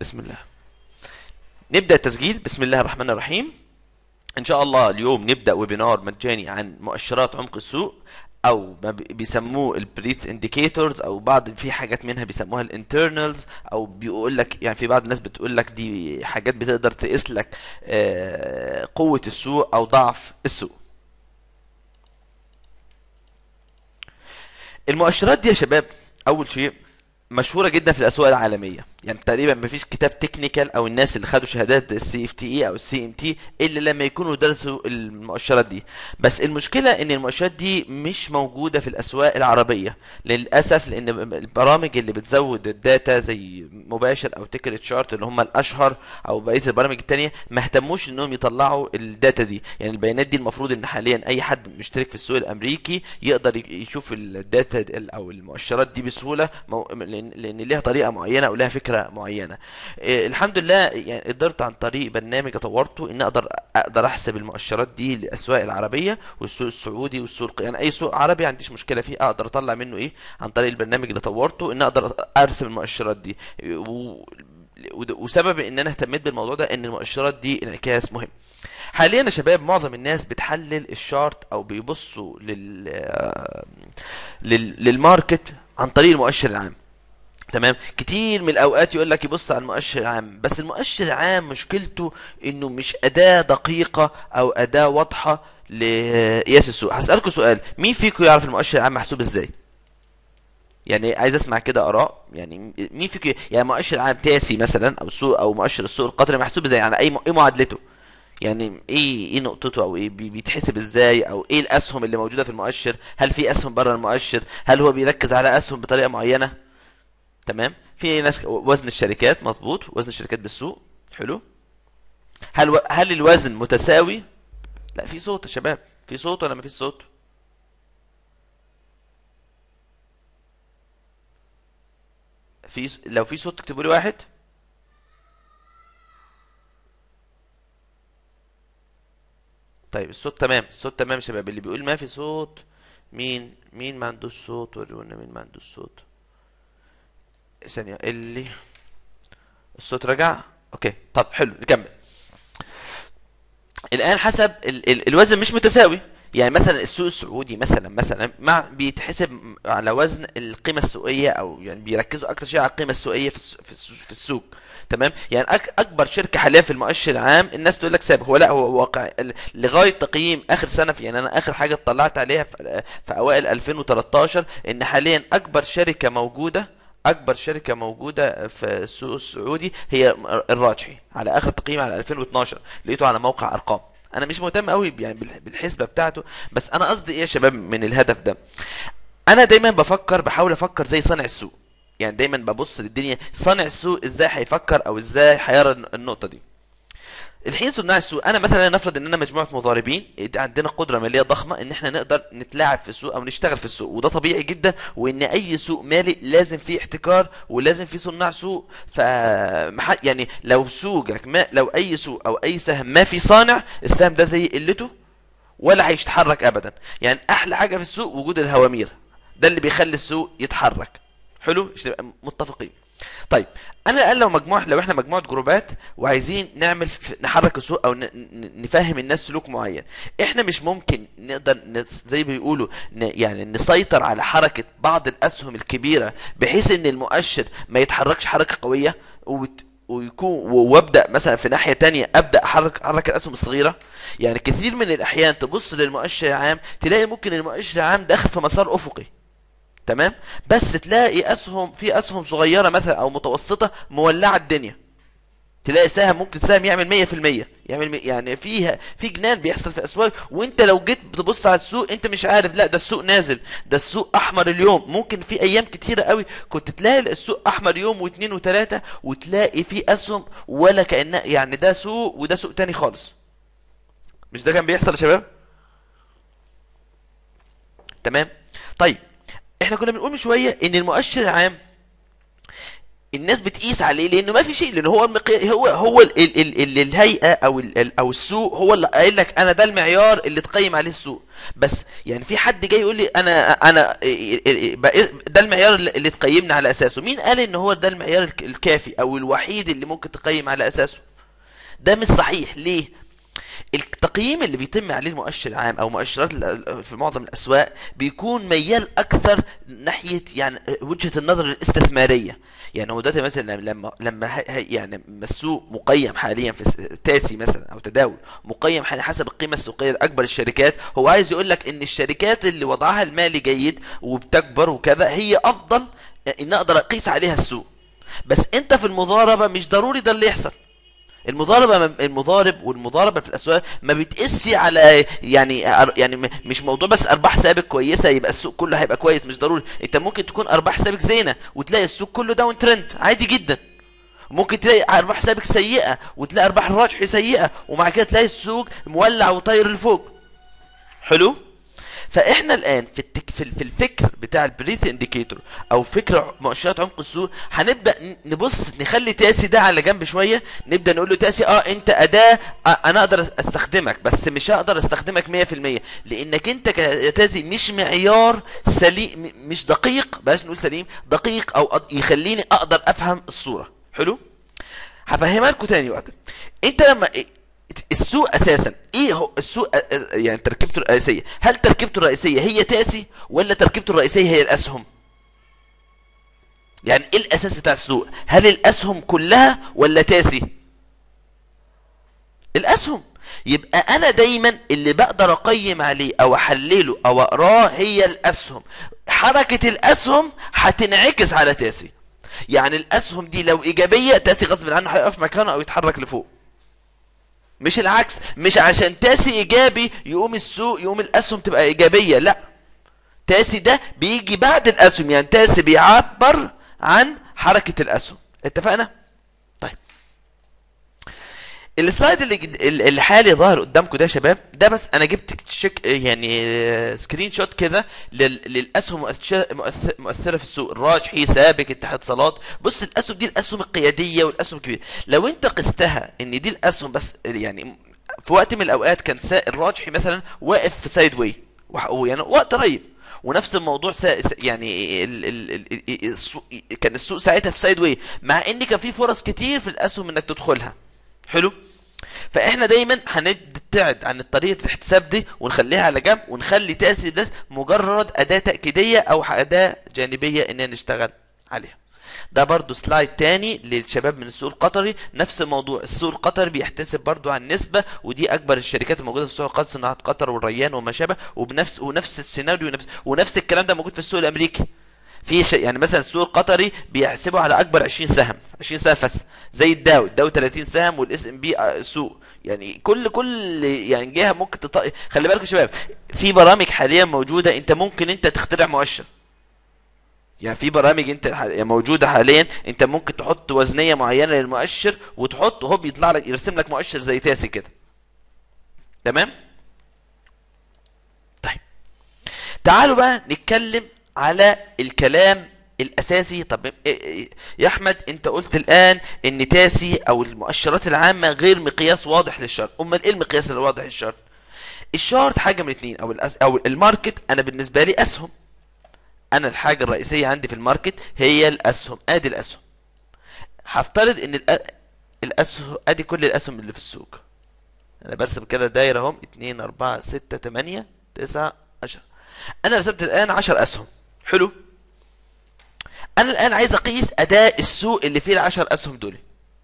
بسم الله نبدأ التسجيل بسم الله الرحمن الرحيم ان شاء الله اليوم نبدأ ويبينار مجاني عن مؤشرات عمق السوق او ما بي- بيسموه البريث انديكيتورز او بعض في حاجات منها بيسموها الانترنالز او بيقول لك يعني في بعض الناس بتقول لك دي حاجات بتقدر تقيس لك آه، قوة السوق او ضعف السوق المؤشرات دي يا شباب اول شيء مشهوره جدا في الاسواق العالميه يعني تقريبا مفيش كتاب تكنيكال او الناس اللي خدوا شهادات السي اف تي اي او السي ام تي الا لما يكونوا درسوا المؤشرات دي بس المشكله ان المؤشرات دي مش موجوده في الاسواق العربيه للاسف لان البرامج اللي بتزود الداتا زي مباشر او تيكت شارت اللي هم الاشهر او بقيه البرامج التانية ما اهتموش انهم يطلعوا الداتا دي يعني البيانات دي المفروض ان حاليا اي حد مشترك في السوق الامريكي يقدر يشوف الداتا دي- او المؤشرات دي بسهوله مو- لان لأن ليها طريقه معينه او لها فكره معينه إيه، الحمد لله يعني قدرت عن طريق برنامج طورته ان اقدر اقدر احسب المؤشرات دي للاسواق العربيه والسوق السعودي والسوق يعني اي سوق عربي ما عنديش مشكله فيه اقدر اطلع منه ايه عن طريق البرنامج اللي طورته ان اقدر ارسم المؤشرات دي و... وده- وسبب ان انا اهتميت بالموضوع ده ان المؤشرات دي انعكاس مهم حاليا يا شباب معظم الناس بتحلل الشارت او بيبصوا لل... لل... للماركت عن طريق المؤشر العام تمام كتير من الاوقات يقول لك يبص على المؤشر العام بس المؤشر العام مشكلته انه مش اداة دقيقة او اداة واضحة لقياس السوق هسألكوا سؤال مين فيكم يعرف المؤشر العام محسوب ازاي يعني عايز اسمع كده اراء يعني مين فيكم يعني مؤشر عام تاسي مثلا او سوق او مؤشر السوق القطري محسوب ازاي يعني اي م- ايه معادلته يعني ايه ايه نقطته او ايه بي- بيتحسب ازاي او ايه الاسهم اللي موجوده في المؤشر هل في اسهم بره المؤشر هل هو بيركز على اسهم بطريقه معينه تمام في ناس وزن الشركات مظبوط وزن الشركات بالسوق حلو هل و... هل الوزن متساوي لا في صوت يا شباب في صوت ولا ما فيش صوت في لو في صوت تكتبوا لي واحد طيب الصوت تمام الصوت تمام يا شباب اللي بيقول ما في صوت مين مين ما عندوش صوت ورونا مين ما عندوش صوت ثانية اللي الصوت رجع اوكي طب حلو نكمل الان حسب ال ال الوزن مش متساوي يعني مثلا السوق السعودي مثلا مثلا مع بيتحسب على وزن القيمه السوقيه او يعني بيركزوا اكتر شيء على القيمه السوقيه في الس- في الس- في السوق تمام يعني أك اكبر شركه حاليا في المؤشر العام الناس تقول لك سابق هو لا هو واقع ال- لغايه تقييم اخر سنه في يعني انا اخر حاجه اطلعت عليها في, في اوائل 2013 ان حاليا اكبر شركه موجوده اكبر شركه موجوده في السوق السعودي هي الراجحي على اخر تقييم على 2012 لقيته على موقع ارقام انا مش مهتم قوي يعني بالح- بالحسبه بتاعته بس انا قصدي ايه يا شباب من الهدف ده انا دايما بفكر بحاول افكر زي صانع السوق يعني دايما ببص للدنيا صانع السوق ازاي هيفكر او ازاي هيرى النقطه دي الحين صناع السوق انا مثلا نفرض اننا مجموعه مضاربين عندنا قدره ماليه ضخمه ان احنا نقدر نتلاعب في السوق او نشتغل في السوق وده طبيعي جدا وان اي سوق مالي لازم فيه احتكار ولازم فيه صناع سوق ف مح- يعني لو سوقك ما لو اي سوق او اي سهم ما في صانع السهم ده زي قلته ولا هيتحرك ابدا يعني احلى حاجه في السوق وجود الهوامير ده اللي بيخلي السوق يتحرك حلو عشان نبقى متفقين طيب انا الان لو مجموعه لو احنا مجموعه جروبات وعايزين نعمل ف- نحرك السوق او ن- ن- نفهم الناس سلوك معين احنا مش ممكن نقدر نس- زي ما بيقولوا ن- يعني نسيطر على حركه بعض الاسهم الكبيره بحيث ان المؤشر ما يتحركش حركه قويه وت- ويكون و- وابدا مثلا في ناحيه تانية ابدا احرك احرك الاسهم الصغيره يعني كثير من الاحيان تبص للمؤشر العام تلاقي ممكن المؤشر العام داخل في مسار افقي تمام بس تلاقي اسهم في اسهم صغيره مثلا او متوسطه مولعه الدنيا تلاقي سهم ممكن سهم يعمل 100% يعمل مي- يعني فيها في جنان بيحصل في الاسواق وانت لو جيت بتبص على السوق انت مش عارف لا ده السوق نازل ده السوق احمر اليوم ممكن في ايام كتيره قوي كنت تلاقي السوق احمر يوم واثنين وثلاثه وتلاقي في اسهم ولا كانها يعني ده سوق وده سوق تاني خالص مش ده كان بيحصل يا شباب تمام طيب احنا كنا بنقول من شويه ان المؤشر العام الناس بتقيس عليه لانه ما في شيء لان هو المقياس هو هو ال ال ال ال الهيئه او ال ال او السوق هو اللي قايل لك انا ده المعيار اللي تقيم عليه السوق بس يعني في حد جاي يقول لي انا انا ده المعيار اللي تقيمنا على اساسه مين قال ان هو ده المعيار الكافي او الوحيد اللي ممكن تقيم على اساسه ده مش صحيح ليه التقييم اللي بيتم عليه المؤشر العام او مؤشرات في معظم الاسواق بيكون ميال اكثر ناحيه يعني وجهه النظر الاستثماريه يعني هو دلوقتي مثلا لما لما يعني السوق مقيم حاليا في تاسي مثلا او تداول مقيم حاليا حسب القيمه السوقيه لاكبر الشركات هو عايز يقول لك ان الشركات اللي وضعها المالي جيد وبتكبر وكذا هي افضل ان اقدر اقيس عليها السوق بس انت في المضاربه مش ضروري ده اللي يحصل المضاربه المضارب والمضاربه في الاسواق ما بتقسي على يعني يعني مش موضوع بس ارباح سابق كويسه يبقى السوق كله هيبقى كويس مش ضروري انت ممكن تكون ارباح سابق زينه وتلاقي السوق كله داون ترند عادي جدا ممكن تلاقي ارباح سابق سيئه وتلاقي ارباح الراجح سيئه ومع كده تلاقي السوق مولع وطاير لفوق حلو فاحنا الان في التك في الفكر بتاع البريث انديكيتور او فكر مؤشرات عمق السوق هنبدا نبص نخلي تاسي ده على جنب شويه نبدا نقول له تاسي اه انت اداه آه انا اقدر استخدمك بس مش هقدر استخدمك 100% لانك انت كتاسي مش معيار سليم مش دقيق بلاش نقول سليم دقيق او يخليني اقدر افهم الصوره حلو هفهمها لكم تاني واحده انت لما السوق اساسا ايه هو السوق يعني تركيبته الرئيسيه هل تركيبته الرئيسيه هي تاسي ولا تركيبته الرئيسيه هي الاسهم يعني ايه الاساس بتاع السوق هل الاسهم كلها ولا تاسي الاسهم يبقى انا دايما اللي بقدر اقيم عليه او احلله او اقراه هي الاسهم حركه الاسهم هتنعكس على تاسي يعني الاسهم دي لو ايجابيه تاسي غصب عنه هيقف مكانه او يتحرك لفوق مش العكس مش عشان تاسي ايجابي يقوم السوق يقوم الاسهم تبقى ايجابيه لا تاسي ده بيجي بعد الاسهم يعني تاسي بيعبر عن حركه الاسهم اتفقنا طيب السلايد اللي اللي حالي ظاهر قدامكم ده يا شباب ده بس انا جبت شك يعني سكرين شوت كده للاسهم مؤثره في السوق الراجحي سابق اتحاد صالات بص الاسهم دي الاسهم القياديه والاسهم الكبيره لو انت قستها ان دي الاسهم بس يعني في وقت من الاوقات كان الراجحي مثلا واقف في سايد واي يعني وقت قريب ونفس الموضوع سا يعني ال ال ال السوق كان السوق ساعتها في سايد واي مع ان كان في فرص كتير في الاسهم انك تدخلها حلو فاحنا دايما هنبتعد عن طريقه الاحتساب دي ونخليها على جنب ونخلي تاسي ده مجرد اداه تاكيديه او اداه جانبيه اننا نشتغل عليها ده برضو سلايد تاني للشباب من السوق القطري نفس الموضوع السوق القطري بيحتسب برضو عن نسبة ودي اكبر الشركات الموجودة في السوق القطري صناعة قطر والريان وما شابه وبنفس ونفس السيناريو ونفس, ونفس الكلام ده موجود في السوق الامريكي في شيء يعني مثلا السوق القطري بيحسبوا على اكبر 20 سهم 20 سهم بس زي الداو الداو 30 سهم والاس ام بي سوق يعني كل كل يعني جهه ممكن تط... خلي بالكم يا شباب في برامج حاليا موجوده انت ممكن انت تخترع مؤشر يعني في برامج انت موجوده حاليا انت ممكن تحط وزنيه معينه للمؤشر وتحط هو بيطلع لك يرسم لك مؤشر زي تاسي كده تمام طيب تعالوا بقى نتكلم على الكلام الاساسي طب يا احمد انت قلت الان ان تاسي او المؤشرات العامه غير مقياس واضح للشرط امال ايه المقياس الواضح للشرط الشارت حاجه من اتنين او الأس او الماركت انا بالنسبه لي اسهم انا الحاجه الرئيسيه عندي في الماركت هي الاسهم ادي الاسهم هفترض ان الاسهم ادي كل الاسهم اللي في السوق انا برسم كده دايره اهم 2 4 6 8 9 10 انا رسمت الان 10 اسهم حلو انا الان عايز اقيس اداء السوق اللي فيه العشر اسهم دول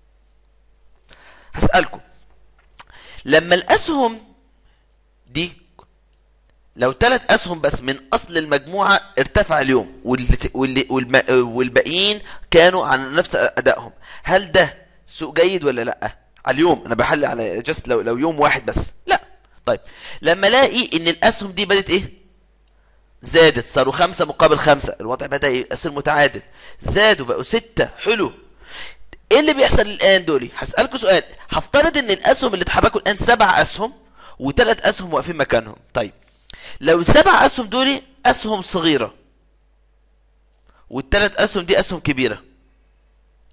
هسألكم لما الاسهم دي لو ثلاث اسهم بس من اصل المجموعة ارتفع اليوم واللي واللي والباقيين كانوا على نفس ادائهم هل ده سوق جيد ولا لا على اليوم انا بحل على جست لو لو يوم واحد بس لا طيب لما الاقي ان الاسهم دي بدات ايه زادت صاروا خمسة مقابل خمسة الوضع بدأ يصير متعادل زادوا بقوا ستة حلو ايه اللي بيحصل الان دولي هسألكوا سؤال هفترض ان الاسهم اللي اتحركوا الان سبع اسهم وثلاث اسهم واقفين مكانهم طيب لو السبع اسهم دولي اسهم صغيرة والثلاث اسهم دي اسهم كبيرة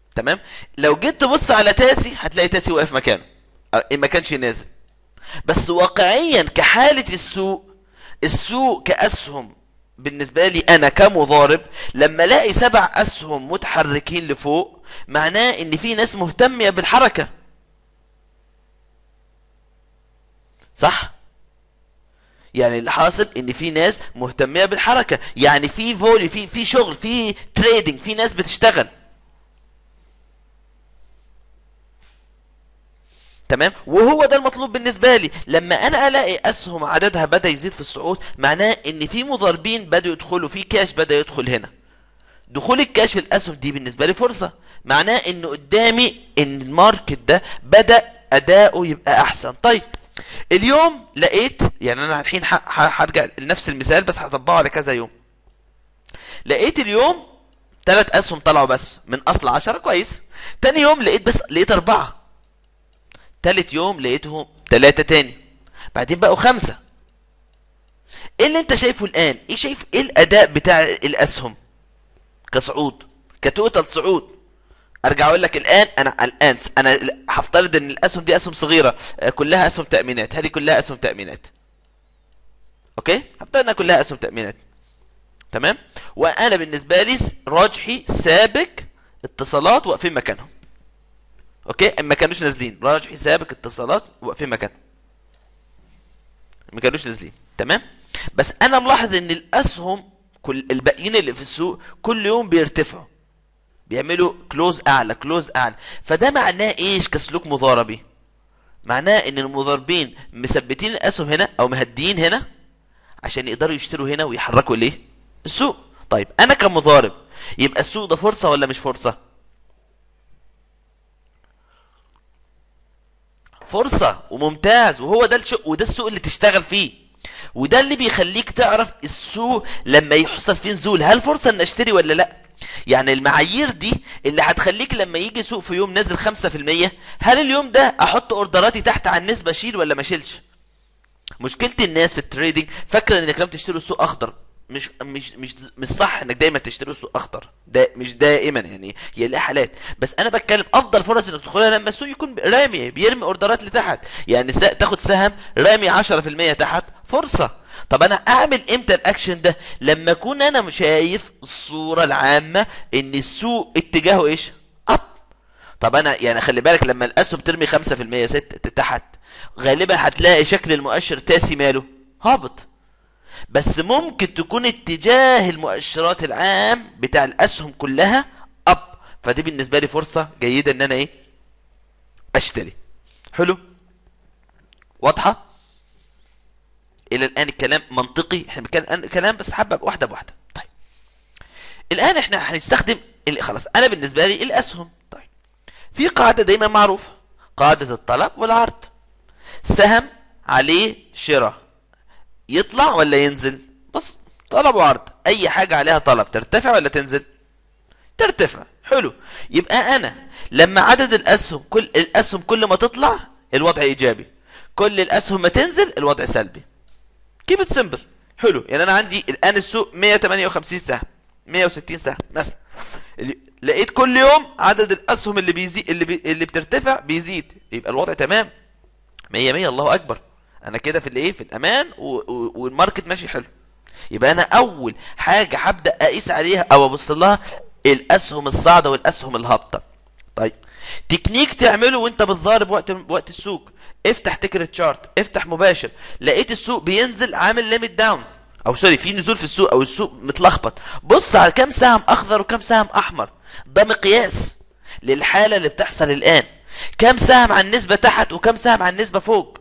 تمام لو جيت تبص على تاسي هتلاقي تاسي واقف مكانه أه، ما كانش نازل بس واقعيا كحالة السوق السوق كأسهم بالنسبة لي أنا كمضارب لما ألاقي سبع أسهم متحركين لفوق معناه إن في ناس مهتمة بالحركة صح؟ يعني اللي حاصل ان في ناس مهتميه بالحركه يعني في فولي في في شغل في تريدنج في ناس بتشتغل تمام وهو ده المطلوب بالنسبه لي لما انا الاقي اسهم عددها بدا يزيد في الصعود معناه ان في مضاربين بداوا يدخلوا في كاش بدا يدخل هنا دخول الكاش في الاسهم دي بالنسبه لي فرصه معناه ان قدامي ان الماركت ده بدا اداؤه يبقى احسن طيب اليوم لقيت يعني انا الحين ح- ح- هرجع لنفس المثال بس هطبقه على كذا يوم لقيت اليوم ثلاث اسهم طلعوا بس من اصل عشرة كويس تاني يوم لقيت بس لقيت اربعة تالت يوم لقيتهم ثلاثة تاني بعدين بقوا خمسة ايه اللي انت شايفه الان ايه شايف ايه الاداء بتاع الاسهم كصعود كتوتال صعود ارجع اقول لك الان انا الان انا هفترض ان الاسهم دي اسهم صغيره آه، كلها اسهم تامينات هذه كلها اسهم تامينات اوكي هفترض انها كلها اسهم تامينات تمام وانا بالنسبه لي س- راجحي سابق اتصالات واقفين مكانهم اوكي ما كانوش نازلين راجحي سابق اتصالات واقفين مكانهم ما كانوش نازلين تمام بس انا ملاحظ ان الاسهم كل الباقيين اللي في السوق كل يوم بيرتفعوا بيعملوا كلوز اعلى كلوز اعلى فده معناه ايش كسلوك مضاربي معناه ان المضاربين مثبتين الاسهم هنا او مهديين هنا عشان يقدروا يشتروا هنا ويحركوا ليه السوق طيب انا كمضارب يبقى السوق ده فرصة ولا مش فرصة فرصة وممتاز وهو ده الشق وده السوق اللي تشتغل فيه وده اللي بيخليك تعرف السوق لما يحصل فيه نزول هل فرصة ان اشتري ولا لا يعني المعايير دي اللي هتخليك لما يجي سوق في يوم نازل 5% هل اليوم ده احط اوردراتي تحت على النسبة اشيل ولا ما اشيلش مشكلة الناس في التريدينج فاكرة انك لما تشتري السوق اخضر مش مش مش مش صح انك دايما تشتري السوق اخضر ده مش دائما يعني هي لها حالات بس انا بتكلم افضل فرص انك تدخلها لما السوق يكون رامي بيرمي اوردرات لتحت يعني سا- تاخد سهم رامي 10% تحت فرصة طب انا اعمل امتى الاكشن ده لما اكون انا شايف الصورة العامة ان السوق اتجاهه ايش اب طب انا يعني خلي بالك لما الاسهم ترمي 5% ست تحت غالبا هتلاقي شكل المؤشر تاسي ماله هابط بس ممكن تكون اتجاه المؤشرات العام بتاع الاسهم كلها اب فدي بالنسبه لي فرصه جيده ان انا ايه اشتري حلو واضحه الى الان الكلام منطقي احنا بنتكلم كلام بس حبه واحده بواحده طيب الان احنا هنستخدم ال- خلاص انا بالنسبه لي الاسهم طيب في قاعده دايما معروفه قاعده الطلب والعرض سهم عليه شراء يطلع ولا ينزل بص طلب وعرض اي حاجه عليها طلب ترتفع ولا تنزل ترتفع حلو يبقى انا لما عدد الاسهم كل الاسهم كل ما تطلع الوضع ايجابي كل الاسهم ما تنزل الوضع سلبي كيب ات سمبل حلو يعني انا عندي الان السوق 158 سهم 160 سهم مثلا اللي- لقيت كل يوم عدد الاسهم اللي بيزيد اللي بي... اللي بترتفع بيزيد يبقى الوضع تمام 100 100 الله اكبر انا كده في الايه في الامان و... و... والماركت ماشي حلو يبقى انا اول حاجه هبدا اقيس عليها او ابص لها الاسهم الصاعده والاسهم الهابطه طيب تكنيك تعمله وانت بتضارب وقت وقت السوق افتح تكر تشارت افتح مباشر لقيت السوق بينزل عامل ليميت داون او سوري في نزول في السوق او السوق متلخبط بص على كام سهم اخضر وكام سهم احمر ده مقياس للحاله اللي بتحصل الان كام سهم عن النسبه تحت وكام سهم عن النسبه فوق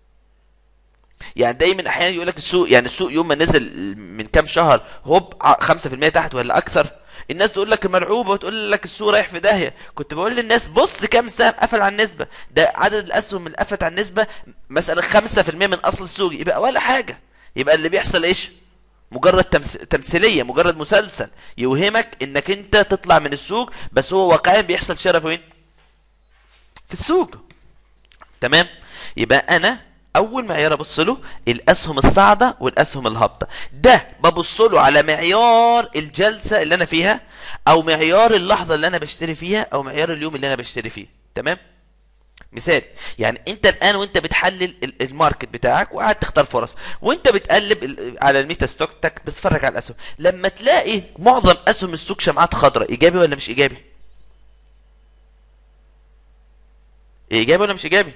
يعني دايما احيانا يقول لك السوق يعني السوق يوم ما نزل من كام شهر هوب ع- 5% تحت ولا اكثر الناس تقول لك مرعوبه وتقول لك السوق رايح في داهيه كنت بقول للناس بص كام سهم قفل على النسبه ده عدد الاسهم اللي قفلت على النسبه مثلا 5% من اصل السوق يبقى ولا حاجه يبقى اللي بيحصل ايش مجرد تمث- تمثيليه مجرد مسلسل يوهمك انك انت تطلع من السوق بس هو واقعيا بيحصل شرف وين في السوق تمام يبقى انا اول معيار ابص له الاسهم الصاعده والاسهم الهابطه ده ببص له على معيار الجلسه اللي انا فيها او معيار اللحظه اللي انا بشتري فيها او معيار اليوم اللي انا بشتري فيه تمام مثال يعني انت الان وانت بتحلل ال- الماركت بتاعك وقاعد تختار فرص وانت بتقلب ال- على الميتا ستوك تك بتتفرج على الاسهم لما تلاقي معظم اسهم السوق شمعات خضراء ايجابي ولا مش ايجابي ايجابي ولا مش ايجابي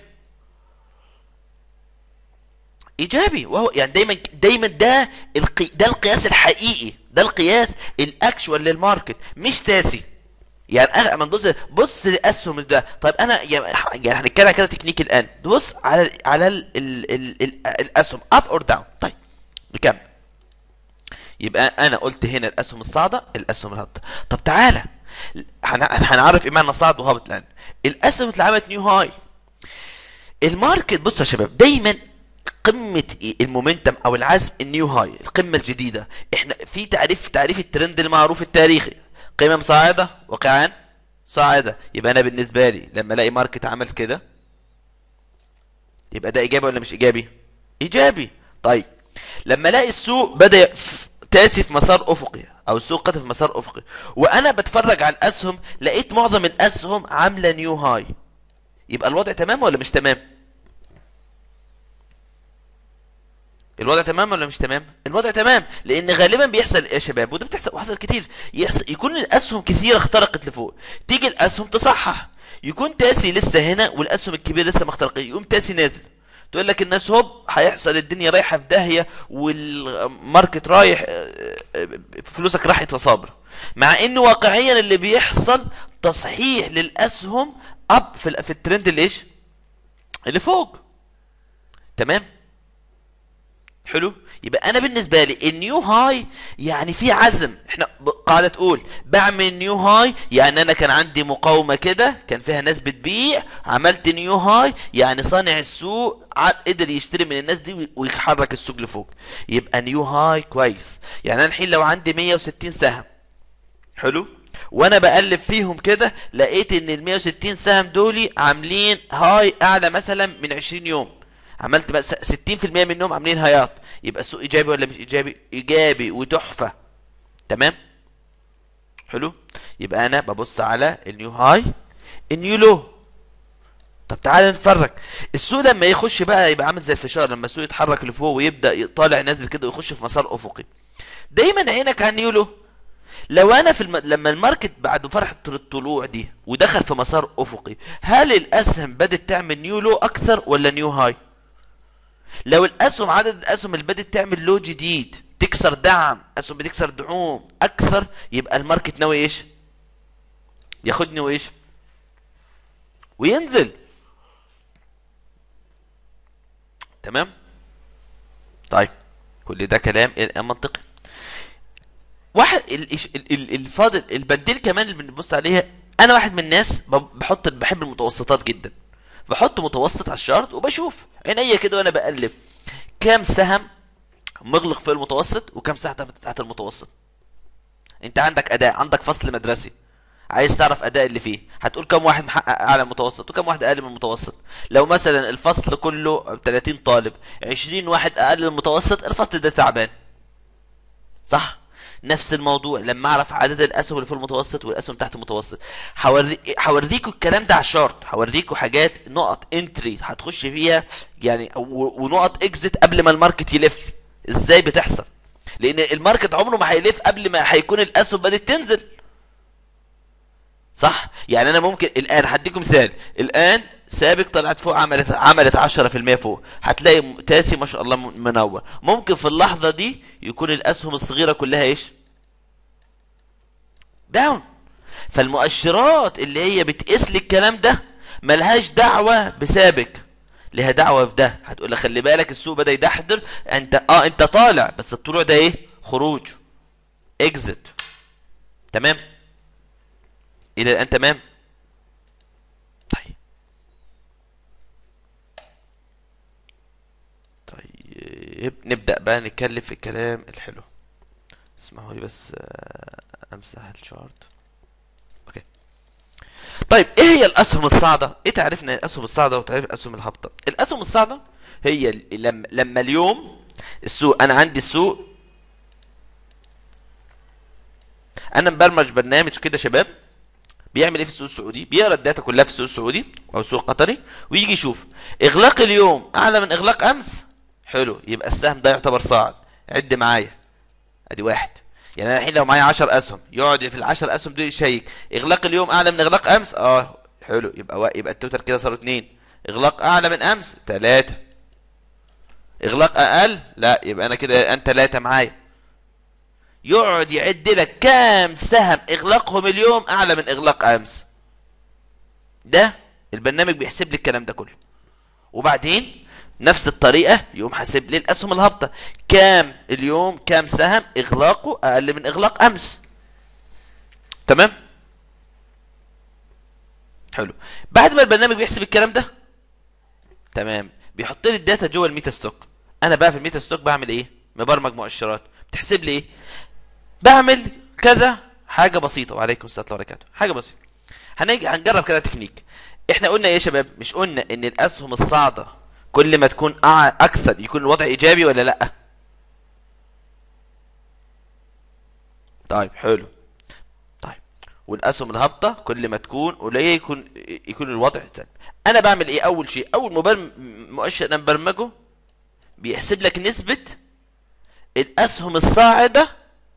ايجابي وهو يعني دايما دايما ده القي... ده القياس الحقيقي ده القياس الاكشوال للماركت مش تاسي يعني انا لما نبص بص للاسهم ده طيب انا يعني يعني هنتكلم كده تكنيك الان بص على على ال... ال... ال... ال... الاسهم اب اور داون طيب نكمل يبقى انا قلت هنا الاسهم الصاعده الاسهم الهابطه طب تعالى هن- هنعرف ايه معنى صاعد وهابط الان الاسهم اللي عملت نيو هاي الماركت بص يا شباب دايما قمة المومنتم او العزم النيو هاي القمة الجديدة احنا في تعريف تعريف الترند المعروف التاريخي قمم صاعدة وقعان صاعدة يبقى انا بالنسبة لي لما الاقي ماركت عمل كده يبقى ده ايجابي ولا مش ايجابي ايجابي طيب لما الاقي السوق بدا يف- تاسي في مسار افقي او السوق قتل في مسار افقي وانا بتفرج على الاسهم لقيت معظم الاسهم عامله نيو هاي يبقى الوضع تمام ولا مش تمام الوضع تمام ولا مش تمام الوضع تمام لان غالبا بيحصل يا شباب وده بتحصل وحصل كتير يحصل يكون الاسهم كثيره اخترقت لفوق تيجي الاسهم تصحح يكون تاسي لسه هنا والاسهم الكبيره لسه ما اخترقتش يقوم تاسي نازل تقول لك الناس هوب هيحصل الدنيا رايحه في داهيه والماركت رايح آه، آه، فلوسك راحت يا صابر مع ان واقعيا اللي بيحصل تصحيح للاسهم اب في, ال- في الترند اللي ايش اللي فوق تمام حلو يبقى انا بالنسبه لي النيو هاي يعني في عزم احنا ب- قاعده تقول بعمل نيو هاي يعني انا كان عندي مقاومه كده كان فيها ناس بتبيع عملت نيو هاي يعني صانع السوق ع- قدر يشتري من الناس دي وي- ويحرك السوق لفوق يبقى نيو هاي كويس يعني انا الحين لو عندي 160 سهم حلو وانا بقلب فيهم كده لقيت ان ال 160 سهم دولي عاملين هاي اعلى مثلا من 20 يوم عملت بقى س- 60% منهم عاملين هايات يبقى السوق ايجابي ولا مش ايجابي ايجابي وتحفه تمام حلو يبقى انا ببص على النيو هاي النيو لو طب تعالى نتفرج السوق لما يخش بقى يبقى عامل زي الفشار لما السوق يتحرك لفوق ويبدا طالع نازل كده ويخش في مسار افقي دايما عينك على النيو لو لو انا في الم... لما الماركت بعد فرحة الطلوع دي ودخل في مسار افقي هل الاسهم بدت تعمل نيو لو اكثر ولا نيو هاي لو الاسهم عدد الاسهم اللي بدت تعمل لو جديد تكسر دعم اسهم بتكسر دعوم اكثر يبقى الماركت ناوي ايش ياخدني وايش وينزل تمام طيب كل ده كلام منطقي واحد ال- ال- ال- الفاضل البنديل كمان اللي بنبص عليها انا واحد من الناس ب- بحط بحب المتوسطات جدا بحط متوسط على الشارت وبشوف عينيا كده وانا بقلب كام سهم مغلق في المتوسط وكام سهم تحت تحت المتوسط انت عندك اداء عندك فصل مدرسي عايز تعرف اداء اللي فيه هتقول كم واحد محقق اعلى من المتوسط وكم واحد اقل من المتوسط لو مثلا الفصل كله 30 طالب 20 واحد اقل من المتوسط الفصل ده تعبان صح نفس الموضوع لما اعرف عدد الاسهم اللي في المتوسط والاسهم تحت المتوسط هوري هوريكم الكلام ده على الشارت هوريكم حاجات نقط انتري هتخش فيها يعني و- ونقط اكزيت قبل ما الماركت يلف ازاي بتحصل لان الماركت عمره ما هيلف قبل ما هيكون الاسهم بدات تنزل صح يعني انا ممكن الان هديكم مثال الان سابق طلعت فوق عملت عملت 10% فوق هتلاقي م- تاسي ما شاء الله م- منور ممكن في اللحظه دي يكون الاسهم الصغيره كلها ايش داون فالمؤشرات اللي هي بتقيس لي الكلام ده ملهاش دعوه بسابق لها دعوه بده هتقول لي خلي بالك السوق بدا يدحضر انت اه انت طالع بس الطلوع ده ايه خروج اكزت تمام الى الان تمام طيب طيب نبدأ بقى نتكلم في الكلام الحلو اسمحوا لي بس آه، امسح الشارت اوكي طيب ايه هي الاسهم الصاعده ايه تعرفنا الاسهم الصاعده وتعريف الاسهم الهابطه الاسهم الصاعده هي ال- لما لما اليوم السوق انا عندي السوق انا مبرمج برنامج كده شباب بيعمل ايه في السوق السعودي بيقرا الداتا كلها في السوق السعودي او السوق القطري ويجي يشوف اغلاق اليوم اعلى من اغلاق امس حلو يبقى السهم ده يعتبر صاعد عد معايا ادي واحد يعني انا الحين لو معايا 10 اسهم يقعد في ال 10 اسهم دول يشيك اغلاق اليوم اعلى من اغلاق امس اه حلو يبقى وا... يبقى التوتال كده صاروا اتنين اغلاق اعلى من امس تلاتة اغلاق اقل لا يبقى انا كده انت تلاتة معايا يقعد يعد لك كام سهم اغلاقهم اليوم اعلى من اغلاق امس ده البرنامج بيحسب لي الكلام ده كله وبعدين نفس الطريقة يقوم حاسب لي الاسهم الهابطة كام اليوم كام سهم اغلاقه اقل من اغلاق امس تمام حلو بعد ما البرنامج بيحسب الكلام ده تمام بيحط لي الداتا جوه الميتا ستوك انا بقى في الميتا ستوك بعمل ايه مبرمج مؤشرات بتحسب لي ايه بعمل كذا حاجه بسيطه وعليكم السلام ورحمه الله وبركاته حاجه بسيطه هنيجي هنجرب كده تكنيك احنا قلنا ايه يا شباب مش قلنا ان الاسهم الصاعده كل ما تكون أع- اكثر يكون الوضع ايجابي ولا لا طيب حلو طيب والاسهم الهابطه كل ما تكون قليله يكون يكون الوضع سلبي انا بعمل ايه اول شيء اول مبرم مؤشر انا مبرمجه بيحسب لك نسبه الاسهم الصاعده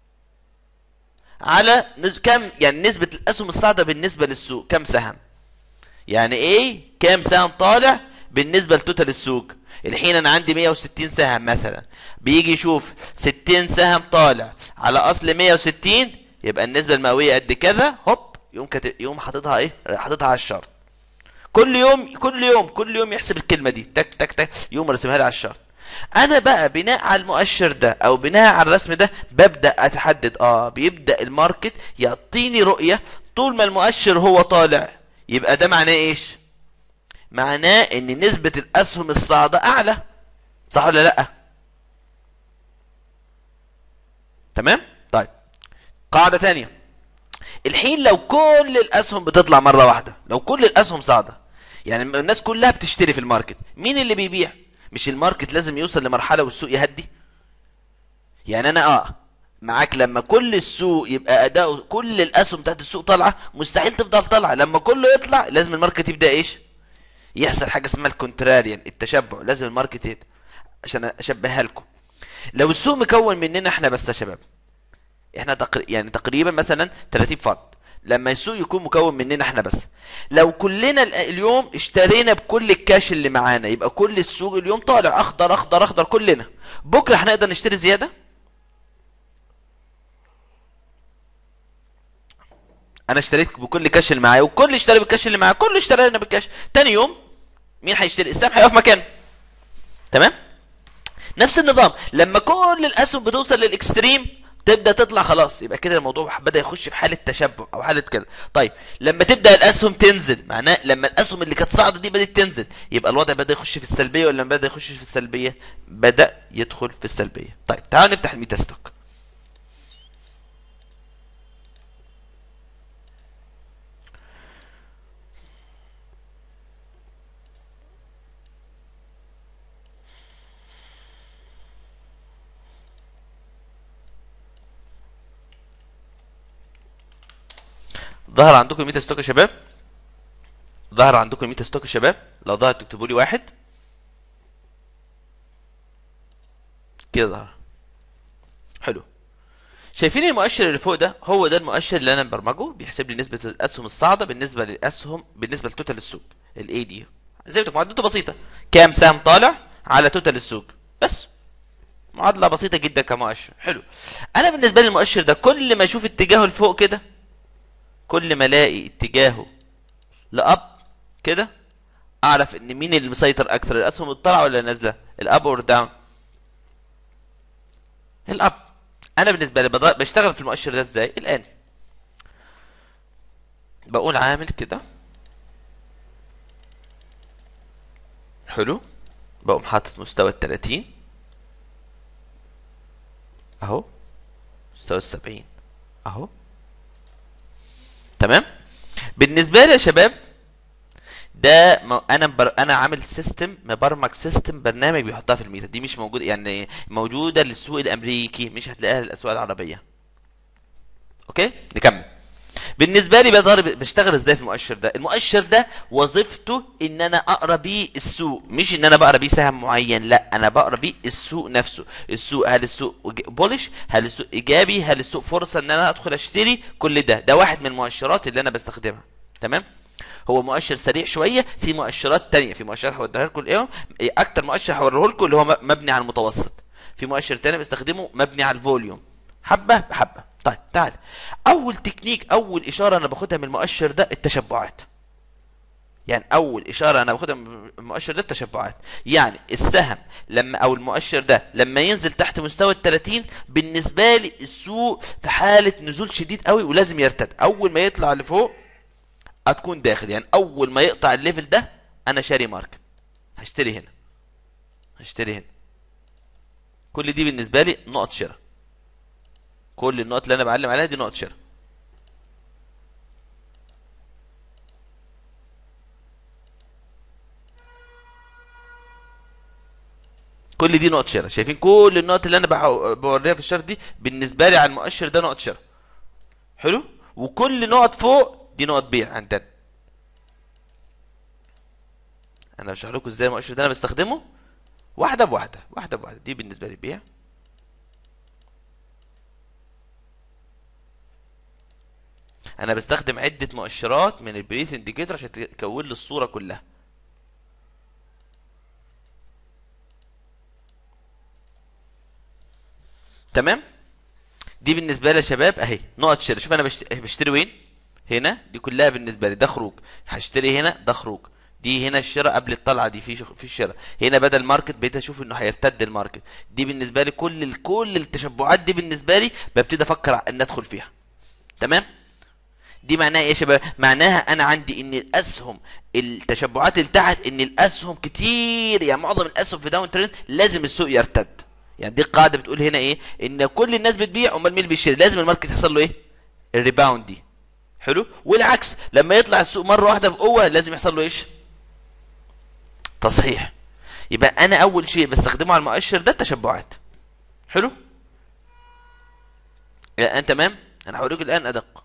على نز... كم يعني نسبه الاسهم الصاعده بالنسبه للسوق كم سهم يعني ايه كام سهم طالع بالنسبه لتوتال السوق الحين انا عندي 160 سهم مثلا بيجي يشوف 60 سهم طالع على اصل 160 يبقى النسبه المئويه قد كذا هوب يقوم كاتب يقوم حاططها ايه حاططها على الشرط كل يوم كل يوم كل يوم يحسب الكلمه دي تك تك تك يقوم رسمها لي على الشرط انا بقى بناء على المؤشر ده او بناء على الرسم ده ببدا اتحدد اه بيبدا الماركت يعطيني رؤيه طول ما المؤشر هو طالع يبقى ده معناه ايش معناه ان نسبه الاسهم الصاعده اعلى صح ولا لا تمام طيب قاعده تانية الحين لو كل الاسهم بتطلع مره واحده لو كل الاسهم صاعده يعني الناس كلها بتشتري في الماركت مين اللي بيبيع مش الماركت لازم يوصل لمرحله والسوق يهدي يعني انا اه معاك لما كل السوق يبقى اداؤه كل الاسهم بتاعت السوق طالعه مستحيل تفضل طالعه لما كله يطلع لازم الماركت يبدا ايش يحصل حاجه اسمها الكونتراريان التشبع لازم الماركت يهدى عشان اشبهها لكم لو السوق مكون مننا احنا بس يا شباب احنا تقر... يعني تقريبا مثلا 30 فرد لما السوق يكون مكون مننا احنا بس لو كلنا ال- اليوم اشترينا بكل الكاش اللي معانا يبقى كل السوق اليوم طالع اخضر اخضر اخضر كلنا بكره هنقدر نشتري زياده انا اشتريت بكل كاش اللي معايا وكل اشترى بالكاش اللي معاه كله اشترينا بالكاش تاني يوم مين هيشتري السهم هيقف مكانه تمام نفس النظام لما كل الاسهم بتوصل للاكستريم تبدا تطلع خلاص يبقى كده الموضوع بدا يخش في حاله تشبع او حاله كده طيب لما تبدا الاسهم تنزل معناه لما الاسهم اللي كانت صاعده دي بدات تنزل يبقى الوضع بدا يخش في السلبيه ولا لما بدا يخش في السلبيه بدا يدخل في السلبيه طيب تعالوا نفتح الميتا ستوك ظهر عندكم الميتا ستوك يا شباب ظهر عندكم الميتا ستوك يا شباب لو ظهر تكتبوا لي واحد كده ظهر حلو شايفين المؤشر اللي فوق ده هو ده المؤشر اللي انا مبرمجه بيحسب لي نسبه الاسهم الصاعده بالنسبه للاسهم بالنسبه لتوتال السوق الاي دي زي ما قلت لكم معادلته بسيطه كام سهم طالع على توتال السوق بس معادله بسيطه جدا كمؤشر حلو انا بالنسبه لي المؤشر ده كل ما اشوف اتجاهه لفوق كده كل ما الاقي اتجاهه لاب كده اعرف ان مين اللي مسيطر اكثر الاسهم الطالعه ولا نازله الاب اور داون الاب انا بالنسبه لي بض- بشتغل في المؤشر ده ازاي الان بقول عامل كده حلو بقوم حاطط مستوى ال 30 اهو مستوى ال 70 اهو تمام بالنسبه لي يا شباب ده م... انا بر... انا عامل سيستم مبرمج سيستم برنامج بيحطها في الميتر دي مش موجوده يعني موجوده للسوق الامريكي مش هتلاقيها للاسواق العربيه اوكي نكمل بالنسبه لي بقدر بشتغل ازاي في المؤشر ده المؤشر ده وظيفته ان انا اقرا بيه السوق مش ان انا بقرا بيه سهم معين لا انا بقرا بيه السوق نفسه السوق هل السوق بولش هل السوق ايجابي هل السوق فرصه ان انا ادخل اشتري كل ده ده واحد من المؤشرات اللي انا بستخدمها تمام هو مؤشر سريع شويه في مؤشرات تانية في مؤشرات هوريها لكم ايه اكتر مؤشر هوريه لكم اللي هو مبني على المتوسط في مؤشر تاني بستخدمه مبني على الفوليوم حبه بحبه طيب تعال اول تكنيك اول اشاره انا باخدها من المؤشر ده التشبعات يعني اول اشاره انا باخدها من المؤشر ده التشبعات يعني السهم لما او المؤشر ده لما ينزل تحت مستوى ال 30 بالنسبه لي السوق في حاله نزول شديد قوي ولازم يرتد اول ما يطلع لفوق هتكون داخل يعني اول ما يقطع الليفل ده انا شاري ماركت هشتري هنا هشتري هنا كل دي بالنسبه لي نقط شراء كل النقط اللي انا بعلم عليها دي نقط شراء كل دي نقط شراء شايفين كل النقط اللي انا بوريها في الشرط دي بالنسبه لي على المؤشر ده نقط شراء حلو وكل نقط فوق دي نقط بيع عندنا انا بشرح لكم ازاي المؤشر ده انا بستخدمه واحده بواحده واحده بواحده دي بالنسبه لي بيع انا بستخدم عده مؤشرات من البريث انديكيتور عشان تكون لي الصوره كلها تمام دي بالنسبه لي يا شباب اهي نقط شراء شوف انا بشتري وين هنا دي كلها بالنسبه لي ده خروج هشتري هنا ده خروج دي هنا الشراء قبل الطلعه دي في في الشراء هنا بدا الماركت بقيت اشوف انه هيرتد الماركت دي بالنسبه لي كل كل التشبعات دي بالنسبه لي ببتدي افكر ان ادخل فيها تمام دي معناها ايه يا شباب معناها انا عندي ان الاسهم التشبعات اللي تحت ان الاسهم كتير يعني معظم الاسهم في داون ترند لازم السوق يرتد يعني دي القاعده بتقول هنا ايه ان كل الناس بتبيع امال مين اللي بيشتري لازم الماركت يحصل له ايه الريباوند دي حلو والعكس لما يطلع السوق مره واحده بقوه لازم يحصل له ايش تصحيح يبقى انا اول شيء بستخدمه على المؤشر ده التشبعات حلو الان تمام انا هوريك الان ادق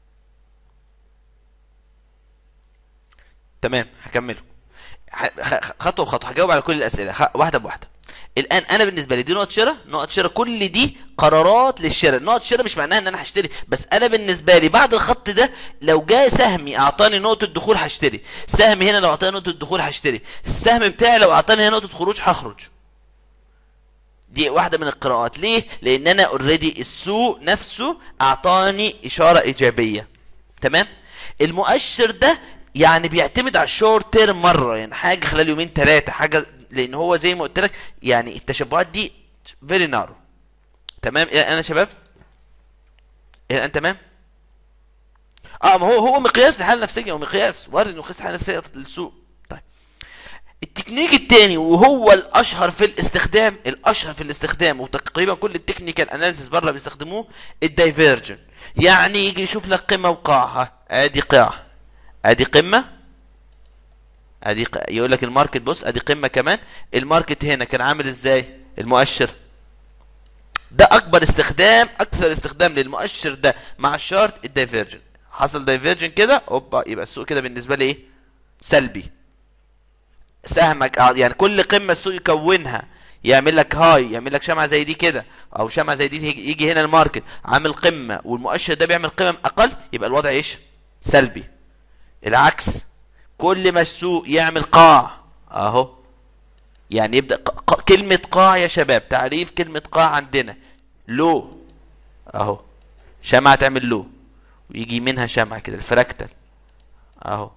تمام هكمله خطوه بخطوه هجاوب على كل الاسئله واحده بواحده الان انا بالنسبه لي دي نقط شراء نقط شراء كل دي قرارات للشراء نقط شراء مش معناها ان انا هشتري بس انا بالنسبه لي بعد الخط ده لو جاء سهمي اعطاني نقطه دخول هشتري سهمي هنا لو اعطاني نقطه دخول هشتري السهم بتاعي لو اعطاني هنا نقطه خروج هخرج دي واحدة من القراءات ليه؟ لأن أنا اوريدي السوق نفسه أعطاني إشارة إيجابية تمام؟ المؤشر ده يعني بيعتمد على الشورت تيرم مرة يعني حاجة خلال يومين ثلاثة حاجة لان هو زي ما قلت لك يعني التشبعات دي فيري نارو تمام انا شباب الان تمام اه ما هو هو مقياس للحاله النفسيه ومقياس وارد انه مقياس الحاله النفسيه للسوق طيب التكنيك الثاني وهو الاشهر في الاستخدام الاشهر في الاستخدام وتقريبا كل التكنيكال اناليسيس بره بيستخدموه الدايفيرجن يعني يجي يشوف لك قمه وقاع ادي قاع ادي قمه ادي يقول لك الماركت بص ادي قمه كمان الماركت هنا كان عامل ازاي المؤشر ده اكبر استخدام اكثر استخدام للمؤشر ده مع الشارت الدايفيرجن حصل دايفيرجن كده اوبا يبقى السوق كده بالنسبه لي ايه سلبي سهمك يعني كل قمه السوق يكونها يعمل لك هاي يعمل لك شمعه زي دي كده او شمعه زي دي يجي هنا الماركت عامل قمه والمؤشر ده بيعمل قمم اقل يبقى الوضع ايش سلبي العكس كل ما السوق يعمل قاع اهو يعني يبدا ق... كلمه قاع يا شباب تعريف كلمه قاع عندنا لو اهو شمعه تعمل لو ويجي منها شمعه كده الفراكتال اهو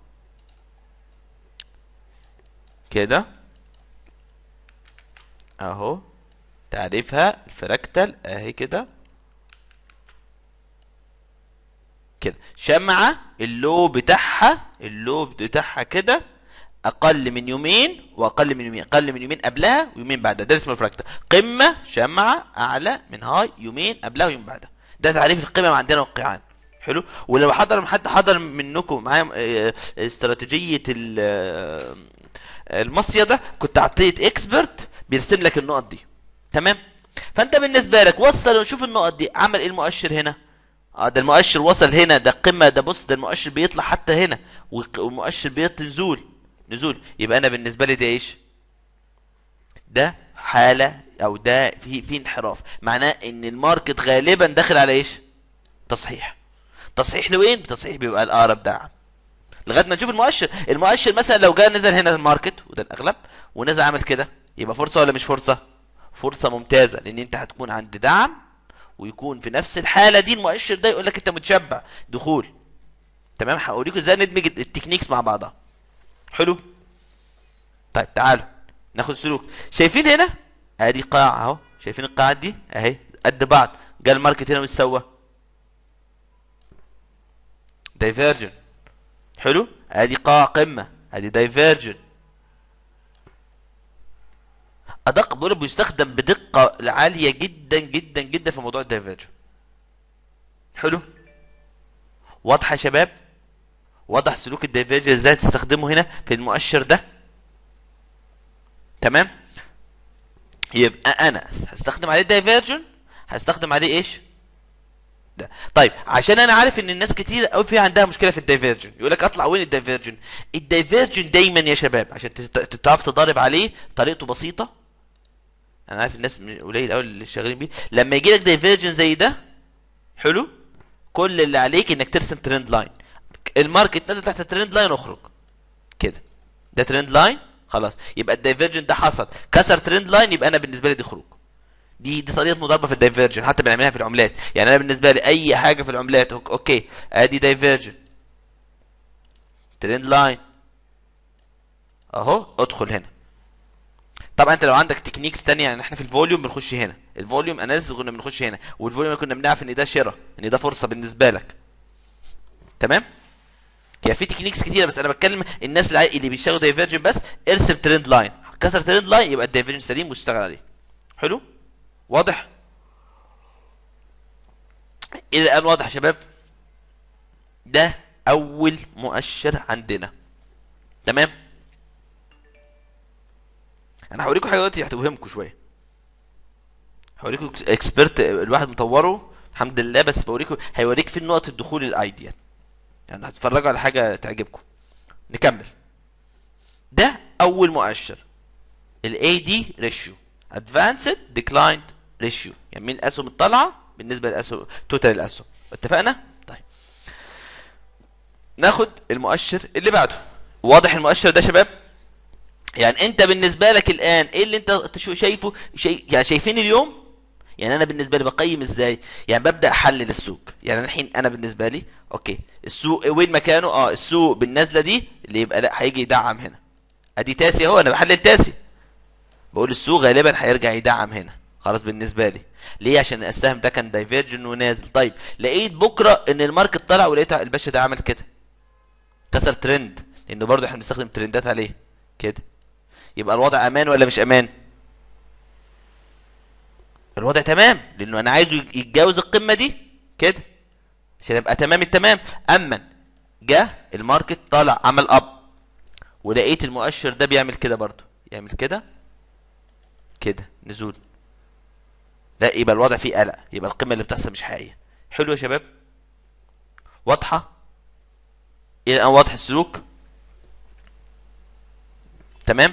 كده اهو تعريفها الفراكتال اهي كده كده شمعة اللو بتاعها اللو بتاعها كده اقل من يومين واقل من يومين اقل من يومين قبلها ويومين بعدها ده اسمه الفراكتال قمه شمعه اعلى من هاي يومين قبلها ويوم بعدها ده تعريف القمم عندنا والقيعان حلو ولو حضر حد حضر منكم معايا آه، استراتيجيه ال- آه، المصيده ده كنت اعطيت اكسبرت بيرسم لك النقط دي تمام فانت بالنسبه لك وصل وشوف النقط دي عمل ايه المؤشر هنا اه ده المؤشر وصل هنا ده قمه ده بص ده المؤشر بيطلع حتى هنا والق- والمؤشر بيطلع نزول نزول يبقى انا بالنسبه لي ده ايش ده حاله او ده في في انحراف معناه ان الماركت غالبا داخل على ايش تصحيح تصحيح لوين تصحيح بيبقى الاقرب دعم لغايه ما نشوف المؤشر المؤشر مثلا لو جاء نزل هنا الماركت وده الاغلب ونزل عمل كده يبقى فرصه ولا مش فرصه فرصه ممتازه لان انت هتكون عند دعم ويكون في نفس الحاله دي المؤشر ده يقول لك انت متشبع دخول تمام هوريكم ازاي ندمج التكنيكس مع بعضها حلو طيب تعالوا ناخد سلوك شايفين هنا ادي قاع اهو شايفين القاعات دي اهي قد بعض جه الماركت هنا واتسوى دايفيرجن حلو ادي قاع قمه ادي دايفيرجن ادق بقول بيستخدم بدقه عاليه جدا جدا جدا في موضوع الدايفيرجن حلو واضحه يا شباب واضح سلوك الدايفيرجن ازاي تستخدمه هنا في المؤشر ده تمام يبقى انا هستخدم عليه دايفيرجن هستخدم عليه ايش ده طيب عشان انا عارف ان الناس كتير قوي في عندها مشكله في الدايفيرجن يقول لك اطلع وين الدايفيرجن الدايفيرجن دايما يا شباب عشان تت- تعرف تضارب عليه طريقته بسيطه انا عارف الناس م- قليل قوي اللي شغالين بيه لما يجي لك دايفيرجن زي ده حلو كل اللي عليك انك ترسم ترند لاين الماركت نزل تحت الترند لاين اخرج كده ده ترند لاين خلاص يبقى الدايفيرجن ده حصل كسر ترند لاين يبقى انا بالنسبه لي دي خروج دي دي طريقه مضاربه في الدايفيرجن حتى بنعملها في العملات يعني انا بالنسبه لي اي حاجه في العملات أوك- اوكي ادي دايفيرجن ترند لاين اهو ادخل هنا طبعا انت لو عندك تكنيكس تانية يعني احنا في الفوليوم بنخش هنا الفوليوم اناليسيس كنا بنخش هنا والفوليوم كنا بنعرف ان ده شراء ان ده فرصه بالنسبه لك تمام يعني في تكنيكس كتيره بس انا بتكلم الناس اللي عاي- اللي بيشتغلوا دايفيرجن بس ارسم ترند لاين كسر ترند لاين يبقى الدايفيرجن سليم واشتغل عليه حلو واضح الى الان واضح يا شباب ده اول مؤشر عندنا تمام انا هوريكم حاجه دلوقتي هتوهمكم شويه هوريكم اكسبرت الواحد مطوره الحمد لله بس بوريكم هيوريك فين نقط الدخول الايديال يعني هتتفرجوا على حاجه تعجبكم نكمل ده اول مؤشر الاي دي ريشيو ادفانسد ديكلايند ريشيو يعني مين الاسهم الطالعه بالنسبه للاسهم توتال الاسهم اتفقنا طيب ناخد المؤشر اللي بعده واضح المؤشر ده يا شباب يعني انت بالنسبه لك الان ايه اللي انت تشو- شايفه شيء يعني شايفين اليوم يعني انا بالنسبه لي بقيم ازاي يعني ببدا احلل السوق يعني أنا الحين انا بالنسبه لي اوكي السوق وين مكانه اه السوق بالنزله دي اللي يبقى لا هيجي يدعم هنا ادي تاسي اهو انا بحلل تاسي بقول السوق غالبا هيرجع يدعم هنا خلاص بالنسبه لي ليه عشان السهم ده كان دايفيرجن ونازل طيب لقيت بكره ان الماركت طلع ولقيت الباشا ده عمل كده كسر ترند لانه برضه احنا بنستخدم ترندات عليه كده يبقى الوضع امان ولا مش امان الوضع تمام لانه انا عايزه يتجاوز القمه دي كده عشان يبقى تمام التمام اما جه الماركت طالع عمل اب ولقيت المؤشر ده بيعمل كده برضه يعمل كده كده نزول لا يبقى الوضع فيه قلق يبقى القمه اللي بتحصل مش حقيقيه حلو يا شباب واضحه الى الان واضح السلوك تمام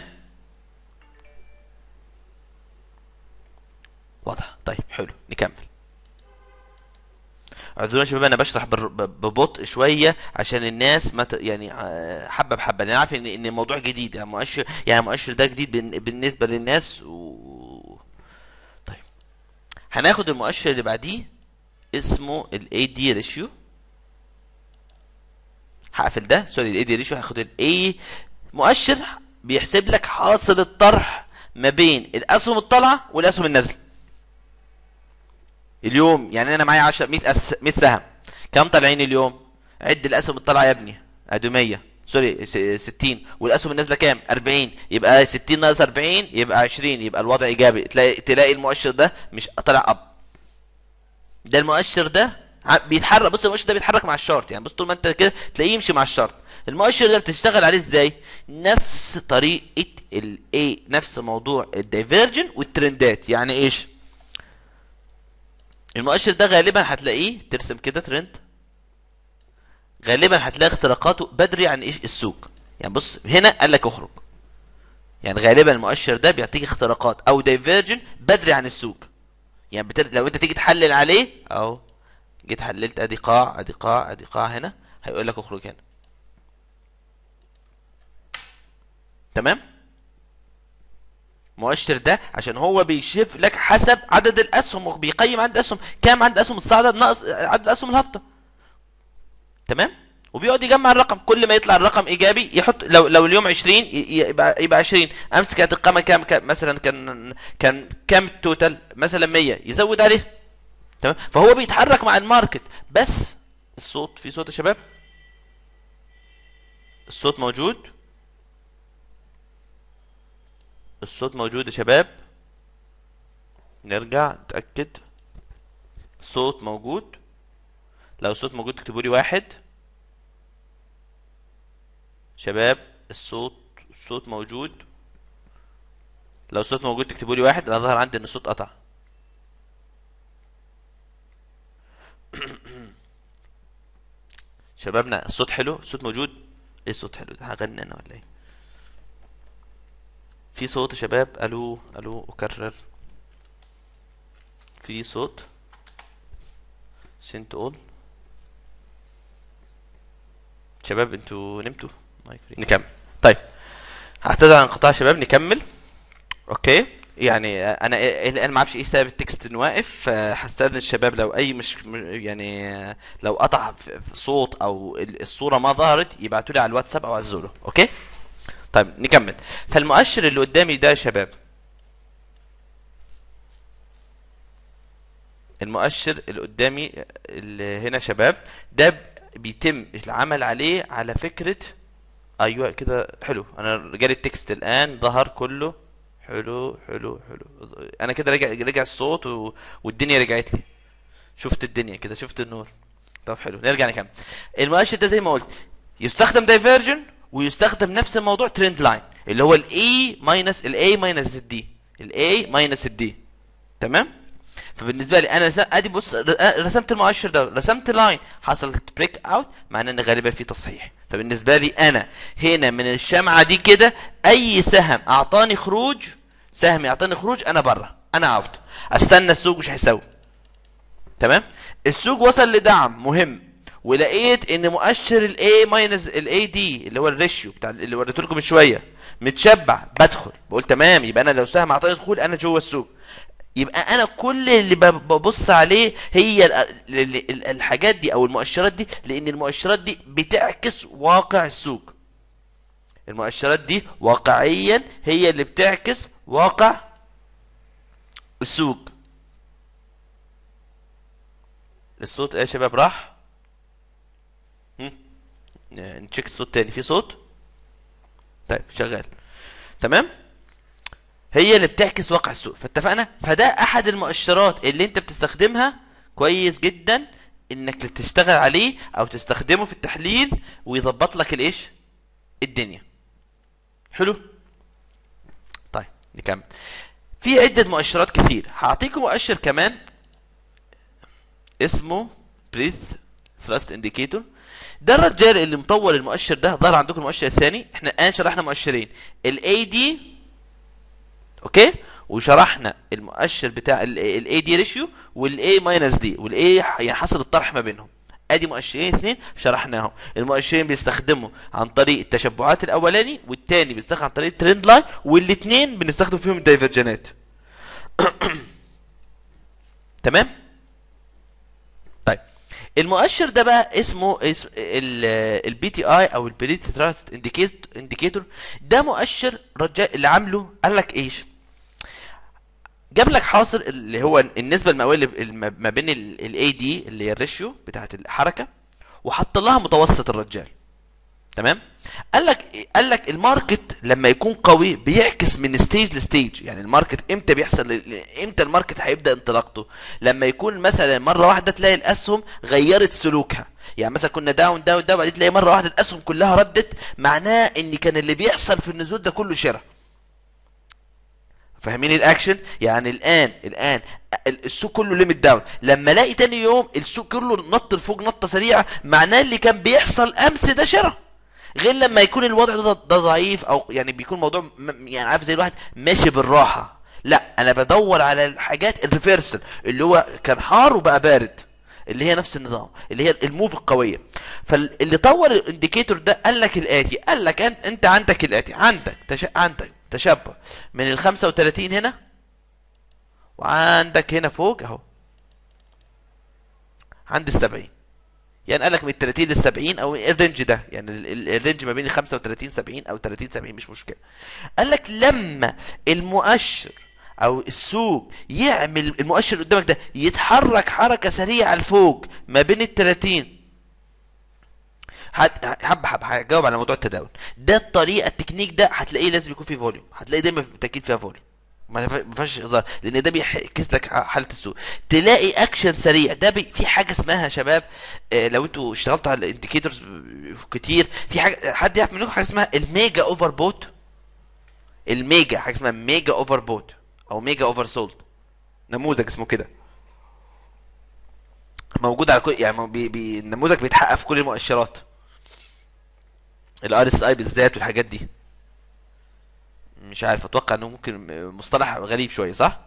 واضح طيب حلو نكمل اعذرونا يا شباب انا بشرح بر- ب- ببطء شويه عشان الناس ما ت... يعني آه، حبه بحبه لان أنا عارف ان ان الموضوع جديد يعني مؤشر يعني المؤشر ده جديد بن- بالنسبه للناس و... طيب هناخد المؤشر اللي بعديه اسمه الاي دي ريشيو هقفل ده سوري الاي دي ريشيو هاخد الاي مؤشر بيحسب لك حاصل الطرح ما بين الاسهم الطالعه والاسهم النازله اليوم يعني انا معايا 10 100 أس 100 سهم كم طالعين اليوم عد الاسهم الطالعه يا ابني ادي 100 سوري س- 60 والاسهم النازله كام 40 يبقى 60 ناقص 40 يبقى 20 يبقى الوضع ايجابي تلاقي تلاقي المؤشر ده مش طلع اب ده المؤشر ده ع- بيتحرك بص المؤشر ده بيتحرك مع الشارت يعني بص طول ما انت كده تلاقيه يمشي مع الشارت المؤشر ده بتشتغل عليه ازاي نفس طريقه الايه نفس موضوع الدايفيرجن والترندات يعني ايش المؤشر ده غالبا هتلاقيه ترسم كده ترند غالبا هتلاقي اختراقاته بدري عن ايش السوق يعني بص هنا قال لك اخرج يعني غالبا المؤشر ده بيعطيك اختراقات او دايفيرجن بدري عن السوق يعني بتر... لو انت تيجي تحلل عليه اهو جيت حللت ادي قاع ادي قاع ادي قاع هنا هيقول لك اخرج هنا تمام مؤشر ده عشان هو بيشوف لك حسب عدد الاسهم وبيقيم عدد الاسهم كام عدد اسهم الصاعده ناقص عدد الاسهم الهابطه تمام وبيقعد يجمع الرقم كل ما يطلع الرقم ايجابي يحط لو لو اليوم 20 ي- يبقى يبقى 20 امس كانت القامه كام كام مثلا كان كان كام التوتال مثلا 100 يزود عليه تمام فهو بيتحرك مع الماركت بس الصوت في صوت يا شباب الصوت موجود الصوت موجود يا شباب نرجع نتأكد صوت موجود لو الصوت موجود اكتبوا لي واحد شباب الصوت الصوت موجود لو الصوت موجود تكتبوا لي واحد انا ظهر عندي ان الصوت قطع شبابنا الصوت حلو الصوت موجود ايه الصوت حلو ده هغني انا ولا ايه في صوت يا شباب الو الو اكرر في صوت سنت اول شباب انتوا نمتوا مايك فري. نكمل طيب هعتذر عن انقطاع يا شباب نكمل اوكي يعني انا انا ما اعرفش ايه سبب التكست انه واقف هستاذن الشباب لو اي مش يعني لو قطع في في صوت او ال- الصوره ما ظهرت يبعتوا لي على الواتساب او على الزولو اوكي طيب نكمل فالمؤشر اللي قدامي ده يا شباب المؤشر اللي قدامي اللي هنا شباب ده بيتم العمل عليه على فكرة ايوه كده حلو انا جالي التكست الان ظهر كله حلو حلو حلو انا كده رجع رجع الصوت و... والدنيا رجعت لي شفت الدنيا كده شفت النور طب حلو نرجع نكمل المؤشر ده زي ما قلت يستخدم دايفيرجن ويستخدم نفس الموضوع ترند لاين اللي هو الاي ماينس الاي ماينس الدي الاي ماينس الدي تمام فبالنسبه لي انا رس- ادي بص ر- رسمت المؤشر ده رسمت لاين حصلت بريك اوت معناه ان غالبا في تصحيح فبالنسبه لي انا هنا من الشمعه دي كده اي سهم اعطاني خروج سهم يعطيني خروج انا بره انا اوت استنى السوق مش هيسوي تمام السوق وصل لدعم مهم ولقيت ان مؤشر الاي ماينس الاي دي اللي هو الريشيو بتاع اللي وريته لكم من شويه متشبع بدخل بقول تمام يبقى انا لو سهم اعطاني دخول انا جوه السوق يبقى انا كل اللي ب- ببص عليه هي ال- ال- ال- الحاجات دي او المؤشرات دي لان المؤشرات دي بتعكس واقع السوق المؤشرات دي واقعيا هي اللي بتعكس واقع السوق الصوت ايه يا شباب راح هم؟ نتشيك الصوت تاني في صوت طيب شغال تمام هي اللي بتعكس واقع السوق فاتفقنا فده احد المؤشرات اللي انت بتستخدمها كويس جدا انك تشتغل عليه او تستخدمه في التحليل ويظبط لك الايش الدنيا حلو طيب نكمل في عدة مؤشرات كثير هعطيكم مؤشر كمان اسمه بريث ثراست انديكيتور ده الرجال اللي مطول المؤشر ده ظهر عندكم المؤشر الثاني احنا الان شرحنا مؤشرين الاي دي اوكي وشرحنا المؤشر بتاع الاي دي ريشيو والاي ماينس دي والاي يعني حصل الطرح ما بينهم ادي مؤشرين اثنين شرحناهم المؤشرين بيستخدموا عن طريق التشبعات الاولاني والثاني بيستخدم عن طريق الترند لاين والاثنين بنستخدم فيهم الدايفرجنات تمام طيب المؤشر ده بقى اسمه اسم البي تي اي او البريت تراست انديكيتور ده مؤشر رجال اللي عامله قال لك ايش جاب لك حاصل اللي هو النسبه المئويه اللي ما بين الاي دي اللي هي الريشيو بتاعت الحركه وحط لها متوسط الرجال تمام قال لك إيه؟ قال لك الماركت لما يكون قوي بيعكس من ستيج لستيج يعني الماركت امتى بيحصل امتى الماركت هيبدا انطلاقته لما يكون مثلا مره واحده تلاقي الاسهم غيرت سلوكها يعني مثلا كنا داون داون داون بعدين تلاقي مره واحده الاسهم كلها ردت معناه ان كان اللي بيحصل في النزول ده كله شراء فاهمين الاكشن يعني الان الان السوق كله ليميت داون لما الاقي تاني يوم السوق كله نط لفوق نطه سريعه معناه اللي كان بيحصل امس ده شراء غير لما يكون الوضع ده, ده ضعيف او يعني بيكون موضوع م- يعني عارف زي الواحد ماشي بالراحه لا انا بدور على الحاجات الريفرسل اللي هو كان حار وبقى بارد اللي هي نفس النظام اللي هي الموف القويه فاللي طور الانديكيتور ده قال لك الاتي قال لك انت انت عندك الاتي عندك تش... عندك تشبع من ال 35 هنا وعندك هنا فوق اهو عند ال 70 يعني قال لك من ال 30 لل 70 او الرينج ده يعني ال- ال- الرينج ما بين ال 35 70 او 30 70 مش مشكله قال لك لما المؤشر او السوق يعمل المؤشر اللي قدامك ده يتحرك حركه سريعه لفوق ما بين ال 30 هت- حب حب هجاوب على موضوع التداول ده الطريقه التكنيك ده هتلاقيه لازم يكون فيه فوليوم هتلاقيه دايما بالتاكيد فيها فوليوم ما ما فيهاش هزار لان ده بيعكس لك ح- حاله السوق تلاقي اكشن سريع ده بي في حاجه اسمها يا شباب آه، لو انتوا اشتغلتوا على الانديكيتورز كتير في حاجه حد يعرف منكم حاجه اسمها الميجا اوفر بوت الميجا حاجه اسمها ميجا اوفر بوت او ميجا اوفر سولد نموذج اسمه كده موجود على كل يعني بي بي النموذج بيتحقق في كل المؤشرات الار اس اي بالذات والحاجات دي مش عارف اتوقع انه ممكن مصطلح غريب شويه صح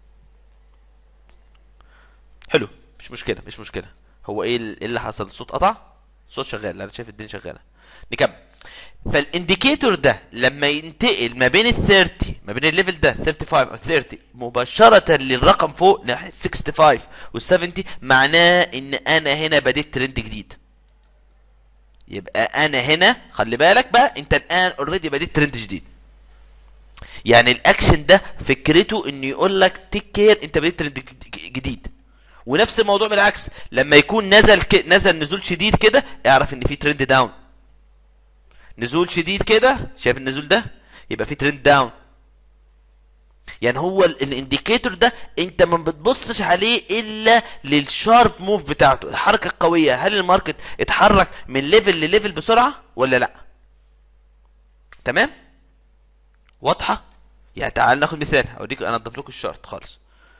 حلو مش مشكله مش مشكله هو ايه ال- إيه اللي حصل الصوت قطع الصوت شغال انا شايف الدنيا شغاله نكمل فالانديكيتور ده لما ينتقل ما بين ال 30 ما بين الليفل ده 35 او 30 مباشره للرقم فوق ناحيه 65 وال 70 معناه ان انا هنا بديت ترند جديد يبقى انا هنا خلي بالك بقى انت الان اوريدي بديت ترند جديد يعني الاكشن ده فكرته انه يقول لك تيك كير انت بديت ترند ج- جديد ونفس الموضوع بالعكس لما يكون نزل ك... نزل نزول شديد كده اعرف ان في ترند داون نزول شديد كده شايف النزول ده يبقى في ترند داون يعني هو ال- الانديكيتور ده انت ما بتبصش عليه الا للشارب موف بتاعته الحركه القويه هل الماركت اتحرك من ليفل لليفل بسرعه ولا لا تمام واضحه يعني تعال ناخد مثال اوريك انا اضيف لكم الشارت خالص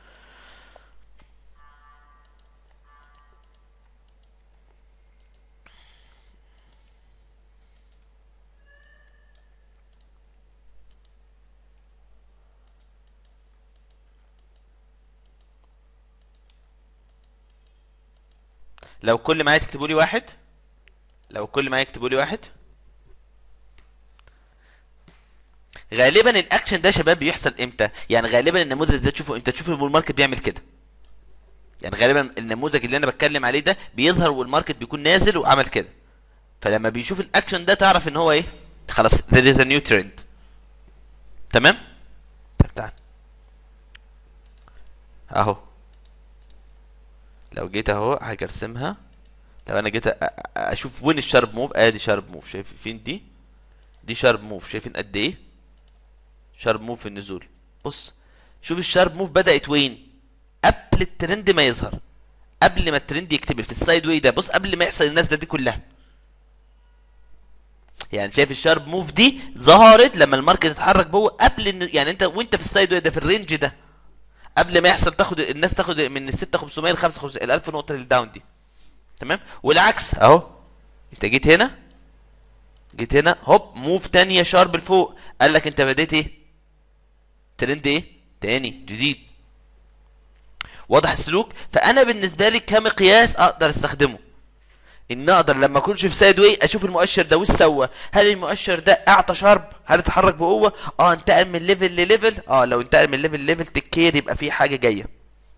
لو كل معايا تكتبوا لي واحد لو كل معايا يكتبوا لي واحد غالبا الاكشن ده يا شباب بيحصل امتى يعني غالبا النموذج ده تشوفه امتى تشوف البول ماركت بيعمل كده يعني غالبا النموذج اللي انا بتكلم عليه ده بيظهر والماركت بيكون نازل وعمل كده فلما بيشوف الاكشن ده تعرف ان هو ايه خلاص there is a new trend تمام طب تعال اهو لو جيت اهو هاجي ارسمها لو انا جيت أ- أ- اشوف وين الشارب موف ادي شارب موف شايفين دي دي شارب موف شايفين قد ايه شارب موف في النزول بص شوف الشارب موف بدأت وين قبل الترند ما يظهر قبل ما الترند يكتمل في السايد واي ده بص قبل ما يحصل النازله دي كلها يعني شايف الشارب موف دي ظهرت لما الماركت اتحرك جوه قبل إن يعني انت وانت في السايد واي ده في الرينج ده قبل ما يحصل تاخد الناس تاخد من ال 6500 ل 5500 ال 1000 نقطه للداون دي تمام والعكس اهو انت جيت هنا جيت هنا هوب موف تانية شارب لفوق قال لك انت بديت ايه ترند ايه تاني جديد واضح السلوك فانا بالنسبه لي كمقياس اقدر استخدمه ان اقدر لما اكونش في سايد واي اشوف المؤشر ده وش سوى هل المؤشر ده اعطى شارب هل اتحرك بقوه اه انتقل من ليفل لليفل اه لو انتقل من ليفل لليفل تكير يبقى في حاجه جايه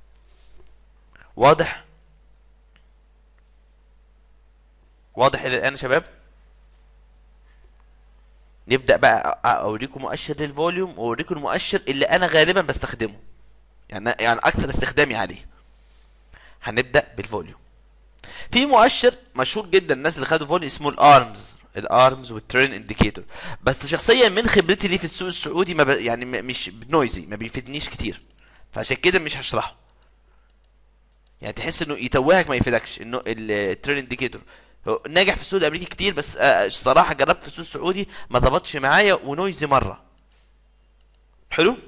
واضح واضح الى الان يا شباب نبدا بقى أ- اوريكم مؤشر للفوليوم واوريكم المؤشر اللي انا غالبا بستخدمه يعني يعني اكثر استخدامي عليه هنبدا بالفوليوم في مؤشر مشهور جدا الناس اللي خدوا فوليوم اسمه الارمز الارمز والترين انديكيتور بس شخصيا من خبرتي دي في السوق السعودي ما ب... يعني م- مش نويزي ما بيفيدنيش كتير فعشان كده مش هشرحه يعني تحس انه يتوهك ما يفيدكش انه الترين انديكيتور هو ناجح في السوق الامريكي كتير بس آه، الصراحه جربت في السوق السعودي ما ظبطش معايا ونويزي مره حلو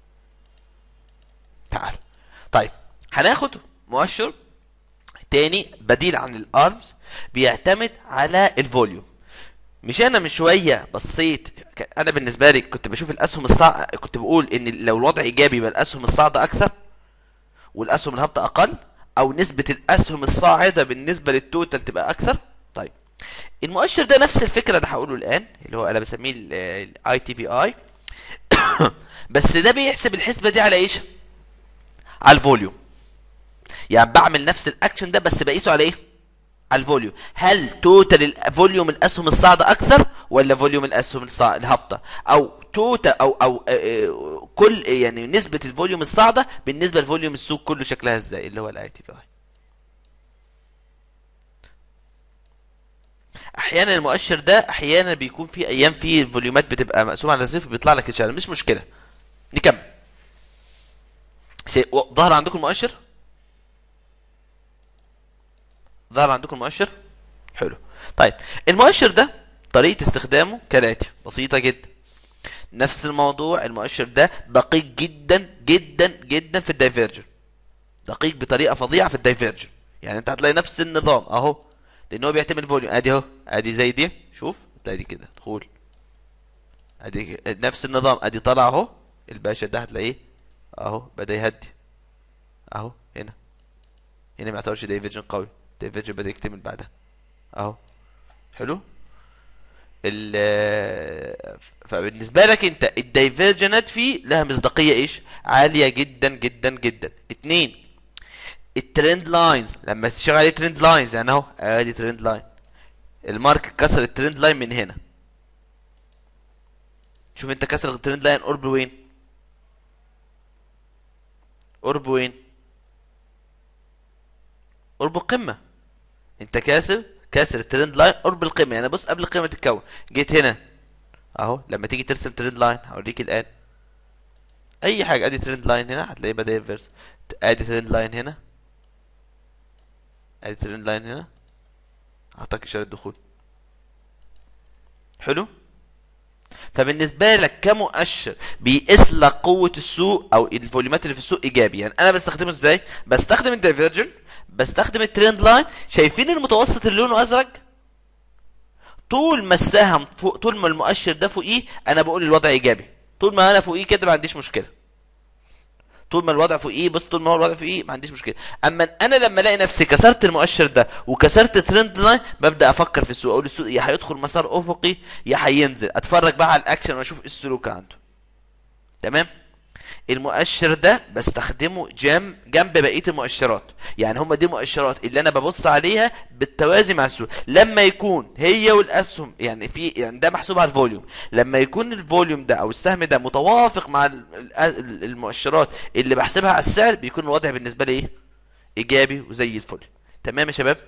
تعال طيب هناخد مؤشر تاني بديل عن الارمز بيعتمد على الفوليوم مش انا من شويه بصيت ك- انا بالنسبه لي كنت بشوف الاسهم الصاع كنت بقول ان لو الوضع ايجابي يبقى الاسهم الصاعده اكثر والاسهم الهابطه اقل او نسبه الاسهم الصاعده بالنسبه للتوتال تبقى اكثر طيب المؤشر ده نفس الفكره اللي هقوله الان اللي هو انا بسميه الاي تي في اي بس ده بيحسب الحسبه دي على ايش على الفوليوم يعني بعمل نفس الاكشن ده بس بقيسه على ايه على الفوليوم هل توتال الفوليوم الاسهم الصاعده اكثر ولا فوليوم الاسهم الصاع- الهابطه او توتال او او آه، آه، كل يعني نسبه الفوليوم الصاعده بالنسبه لفوليوم السوق كله شكلها ازاي اللي هو الاي تي في اي احيانا المؤشر ده احيانا بيكون في ايام فيه الفوليومات بتبقى مقسومه على صفر بيطلع لك الشغل مش مشكله نكمل شيء و- ظهر عندكم المؤشر ظهر عندكم المؤشر حلو طيب المؤشر ده طريقة استخدامه كالآتي بسيطة جدا نفس الموضوع المؤشر ده دقيق جدا جدا جدا في الدايفيرجن دقيق بطريقة فظيعة في الدايفيرجن يعني انت هتلاقي نفس النظام اهو لان هو بيعتمد فوليوم ادي اهو ادي زي دي شوف تلاقي دي كده دخول ادي نفس النظام ادي طالع اهو الباشا ده هتلاقيه اهو بدأ يهدي اهو هنا هنا ما يعتبرش دايفيرجن قوي دايفيرجن بدأ يكتمل بعدها اهو حلو ال فبالنسبه لك انت الدايفيرجنات فيه لها مصداقيه ايش عاليه جدا جدا جدا اتنين الترند لاينز لما تشتغل عليه ترند لاينز يعني اهو ادي ترند لاين المارك كسر الترند لاين من هنا شوف انت كسر الترند لاين قرب وين قرب وين قرب القمه انت كاسر كاسر الترند لاين قرب القمه يعني بص قبل القمه تتكون جيت هنا اهو لما تيجي ترسم ترند لاين هوريك الان اي حاجه ادي ترند لاين هنا هتلاقيه بدا ينفرس ادي ترند لاين هنا ادي ترند لاين هنا اعطاك اشاره دخول حلو فبالنسبه لك كمؤشر بيقيس لك قوه السوق او الفوليومات اللي في السوق ايجابي يعني انا بستخدمه ازاي بستخدم الدايفيرجن بستخدم الترند لاين شايفين المتوسط اللي لونه ازرق طول ما السهم فوق طول ما المؤشر ده فوقيه انا بقول الوضع ايجابي طول ما انا فوقيه كده ما عنديش مشكله طول ما الوضع فوقيه بص طول ما هو الوضع فوقيه ما عنديش مشكله اما انا لما الاقي نفسي كسرت المؤشر ده وكسرت ترند لاين ببدا افكر في السوق اقول السوق يا هيدخل مسار افقي يا هينزل اتفرج بقى على الاكشن واشوف ايه السلوك عنده تمام المؤشر ده بستخدمه جنب جنب بقيه المؤشرات يعني هما دي مؤشرات اللي انا ببص عليها بالتوازي مع السوق لما يكون هي والاسهم يعني في يعني ده محسوب على الفوليوم لما يكون الفوليوم ده او السهم ده متوافق مع ال- ال- المؤشرات اللي بحسبها على السعر بيكون الوضع بالنسبه لي ايه ايجابي وزي الفل تمام يا شباب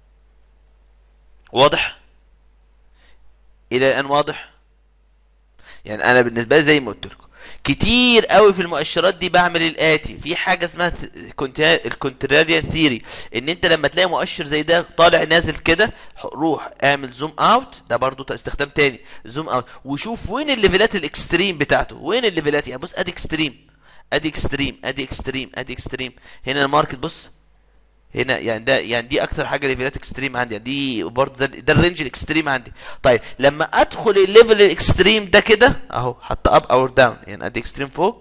واضح الى الان واضح يعني انا بالنسبه لي زي ما قلت لكم كتير قوي في المؤشرات دي بعمل الاتي في حاجه اسمها الكونتراريان ثيري ان انت لما تلاقي مؤشر زي ده طالع نازل كده روح اعمل زوم اوت ده برضو استخدام تاني زوم اوت وشوف وين الليفلات الاكستريم بتاعته وين الليفلات يعني بص ادي اكستريم ادي اكستريم ادي اكستريم ادي اكستريم هنا الماركت بص هنا يعني ده يعني دي اكتر حاجه ليفلات اكستريم عندي يعني دي برضه ده, ده الرينج الاكستريم عندي طيب لما ادخل الليفل الاكستريم ده كده اهو حتى اب اور داون يعني ادي اكستريم فوق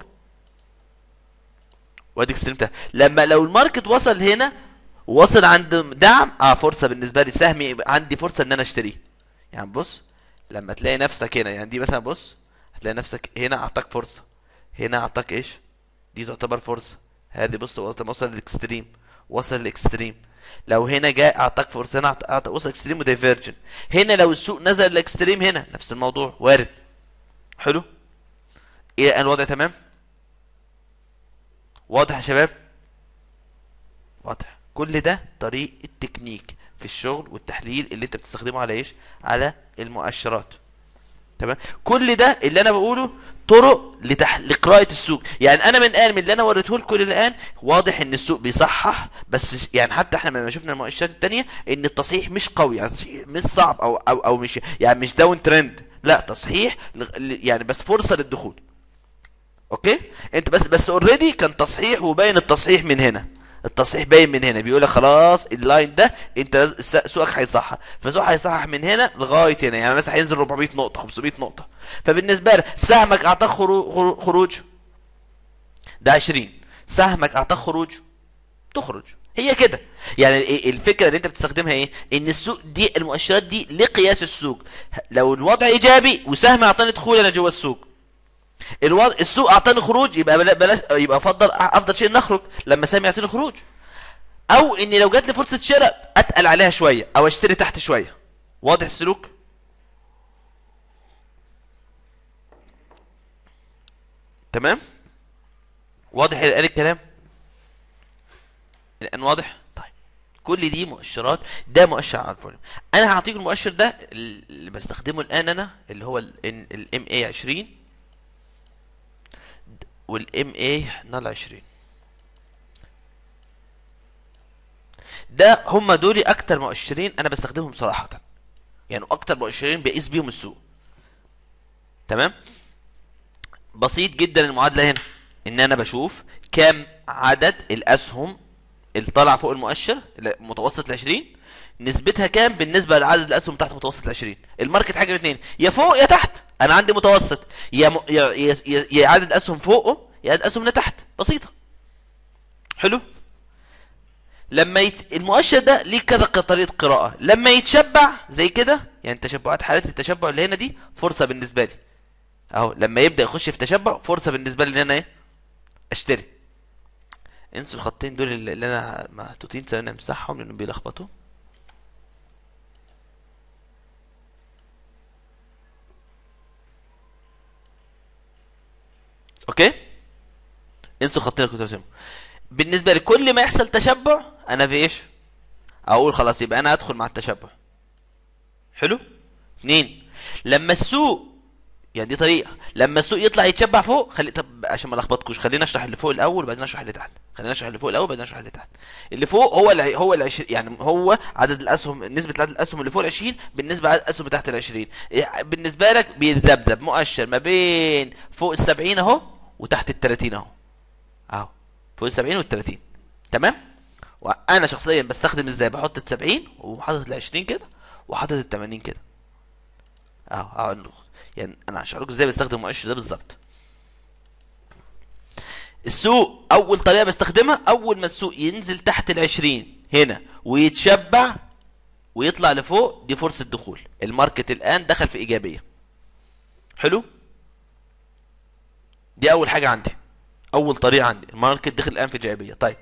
وادي اكستريم تحت لما لو الماركت وصل هنا وصل عند دعم اه فرصه بالنسبه لي سهمي يبقى عندي فرصه ان انا اشتريه يعني بص لما تلاقي نفسك هنا يعني دي مثلا بص هتلاقي نفسك هنا اعطاك فرصه هنا اعطاك ايش دي تعتبر فرصه هذه بص وصل وصل للاكستريم وصل للاكستريم لو هنا جاء اعطاك فرصه هنا أعط- أعط- وصل اكستريم ودايفيرجن هنا لو السوق نزل الاكستريم هنا نفس الموضوع وارد حلو الى الان الوضع تمام واضح يا شباب واضح كل ده طريق التكنيك في الشغل والتحليل اللي انت بتستخدمه على ايش على المؤشرات تمام كل ده اللي انا بقوله طرق لتح... لقراءة السوق يعني انا من الان من اللي انا وريته لكم الان واضح ان السوق بيصحح بس يعني حتى احنا لما شفنا المؤشرات التانية ان التصحيح مش قوي يعني التصحيح مش صعب او او او مش يعني مش داون ترند لا تصحيح ل- يعني بس فرصة للدخول اوكي انت بس بس اوريدي كان تصحيح وباين التصحيح من هنا التصحيح باين من هنا بيقول لك خلاص اللاين ده انت لاز- الس- سوقك هيصحح فسوق هيصحح من هنا لغايه هنا يعني مثلا هينزل 400 نقطه 500 نقطه فبالنسبه لك سهمك اعطاك خرو- خرو- خروج ده 20 سهمك اعطاك خروج تخرج هي كده يعني ال- الفكره اللي انت بتستخدمها ايه ان السوق دي المؤشرات دي لقياس السوق لو الوضع ايجابي وسهم اعطاني دخول انا جوه السوق الوضع السوق اعطاني خروج يبقى بلا- بلاش يبقى افضل افضل شيء نخرج لما سامي يعطيني خروج او اني لو جات لي فرصه شراء اتقل عليها شويه او اشتري تحت شويه واضح السلوك تمام واضح الان الكلام الان واضح طيب كل دي مؤشرات ده مؤشر على الفوليوم انا هعطيك المؤشر ده اللي بستخدمه الان انا اللي هو الام اي 20 والام اي نال 20 ده هم دول اكتر مؤشرين انا بستخدمهم صراحة يعني اكتر مؤشرين بقيس بيهم السوق تمام بسيط جدا المعادلة هنا ان انا بشوف كم عدد الاسهم اللي طالعه فوق المؤشر ال- متوسط العشرين نسبتها كام بالنسبة لعدد الاسهم تحت متوسط العشرين الماركت حاجة من اتنين يا فوق يا تحت انا عندي متوسط يا, م... يا... يا... يا... يا عدد اسهم فوقه يا عدد اسهم تحت بسيطة حلو لما يت... المؤشر ده ليه كذا ق- طريقة قراءة لما يتشبع زي كده يعني تشبعات حالات التشبع اللي هنا دي فرصة بالنسبة لي اهو لما يبدأ يخش في تشبع فرصة بالنسبة لي ان انا ايه اشتري انسوا الخطين دول اللي اللي انا محطوطين ثواني امسحهم لانهم بيلخبطوا اوكي انسوا الخطين اللي كنت برسمهم بالنسبه لي كل ما يحصل تشبع انا في ايش اقول خلاص يبقى انا ادخل مع التشبع حلو اتنين لما السوق يعني دي طريقه لما السوق يطلع يتشبع فوق خلي طب عشان ما لخبطكوش خلينا اشرح اللي فوق الاول وبعدين اشرح اللي تحت خلينا اشرح اللي فوق الاول وبعدين اشرح اللي تحت اللي فوق هو الع... هو العش... يعني هو عدد الاسهم نسبه عدد الاسهم اللي فوق ال 20 بالنسبه لعدد الاسهم تحت ال 20 إيه، بالنسبه لك بيتذبذب مؤشر ما بين فوق ال 70 اهو وتحت ال 30 اهو اهو فوق ال 70 وال 30 تمام وانا شخصيا بستخدم ازاي بحط ال 70 وحاطط ال 20 كده وحاطط ال 80 كده اهو اهو يعني انا هشرح لكم ازاي بستخدم المؤشر ده بالظبط السوق اول طريقه بستخدمها اول ما السوق ينزل تحت العشرين هنا ويتشبع ويطلع لفوق دي فرصه دخول الماركت الان دخل في ايجابيه حلو دي اول حاجه عندي اول طريقه عندي الماركت دخل الان في ايجابيه طيب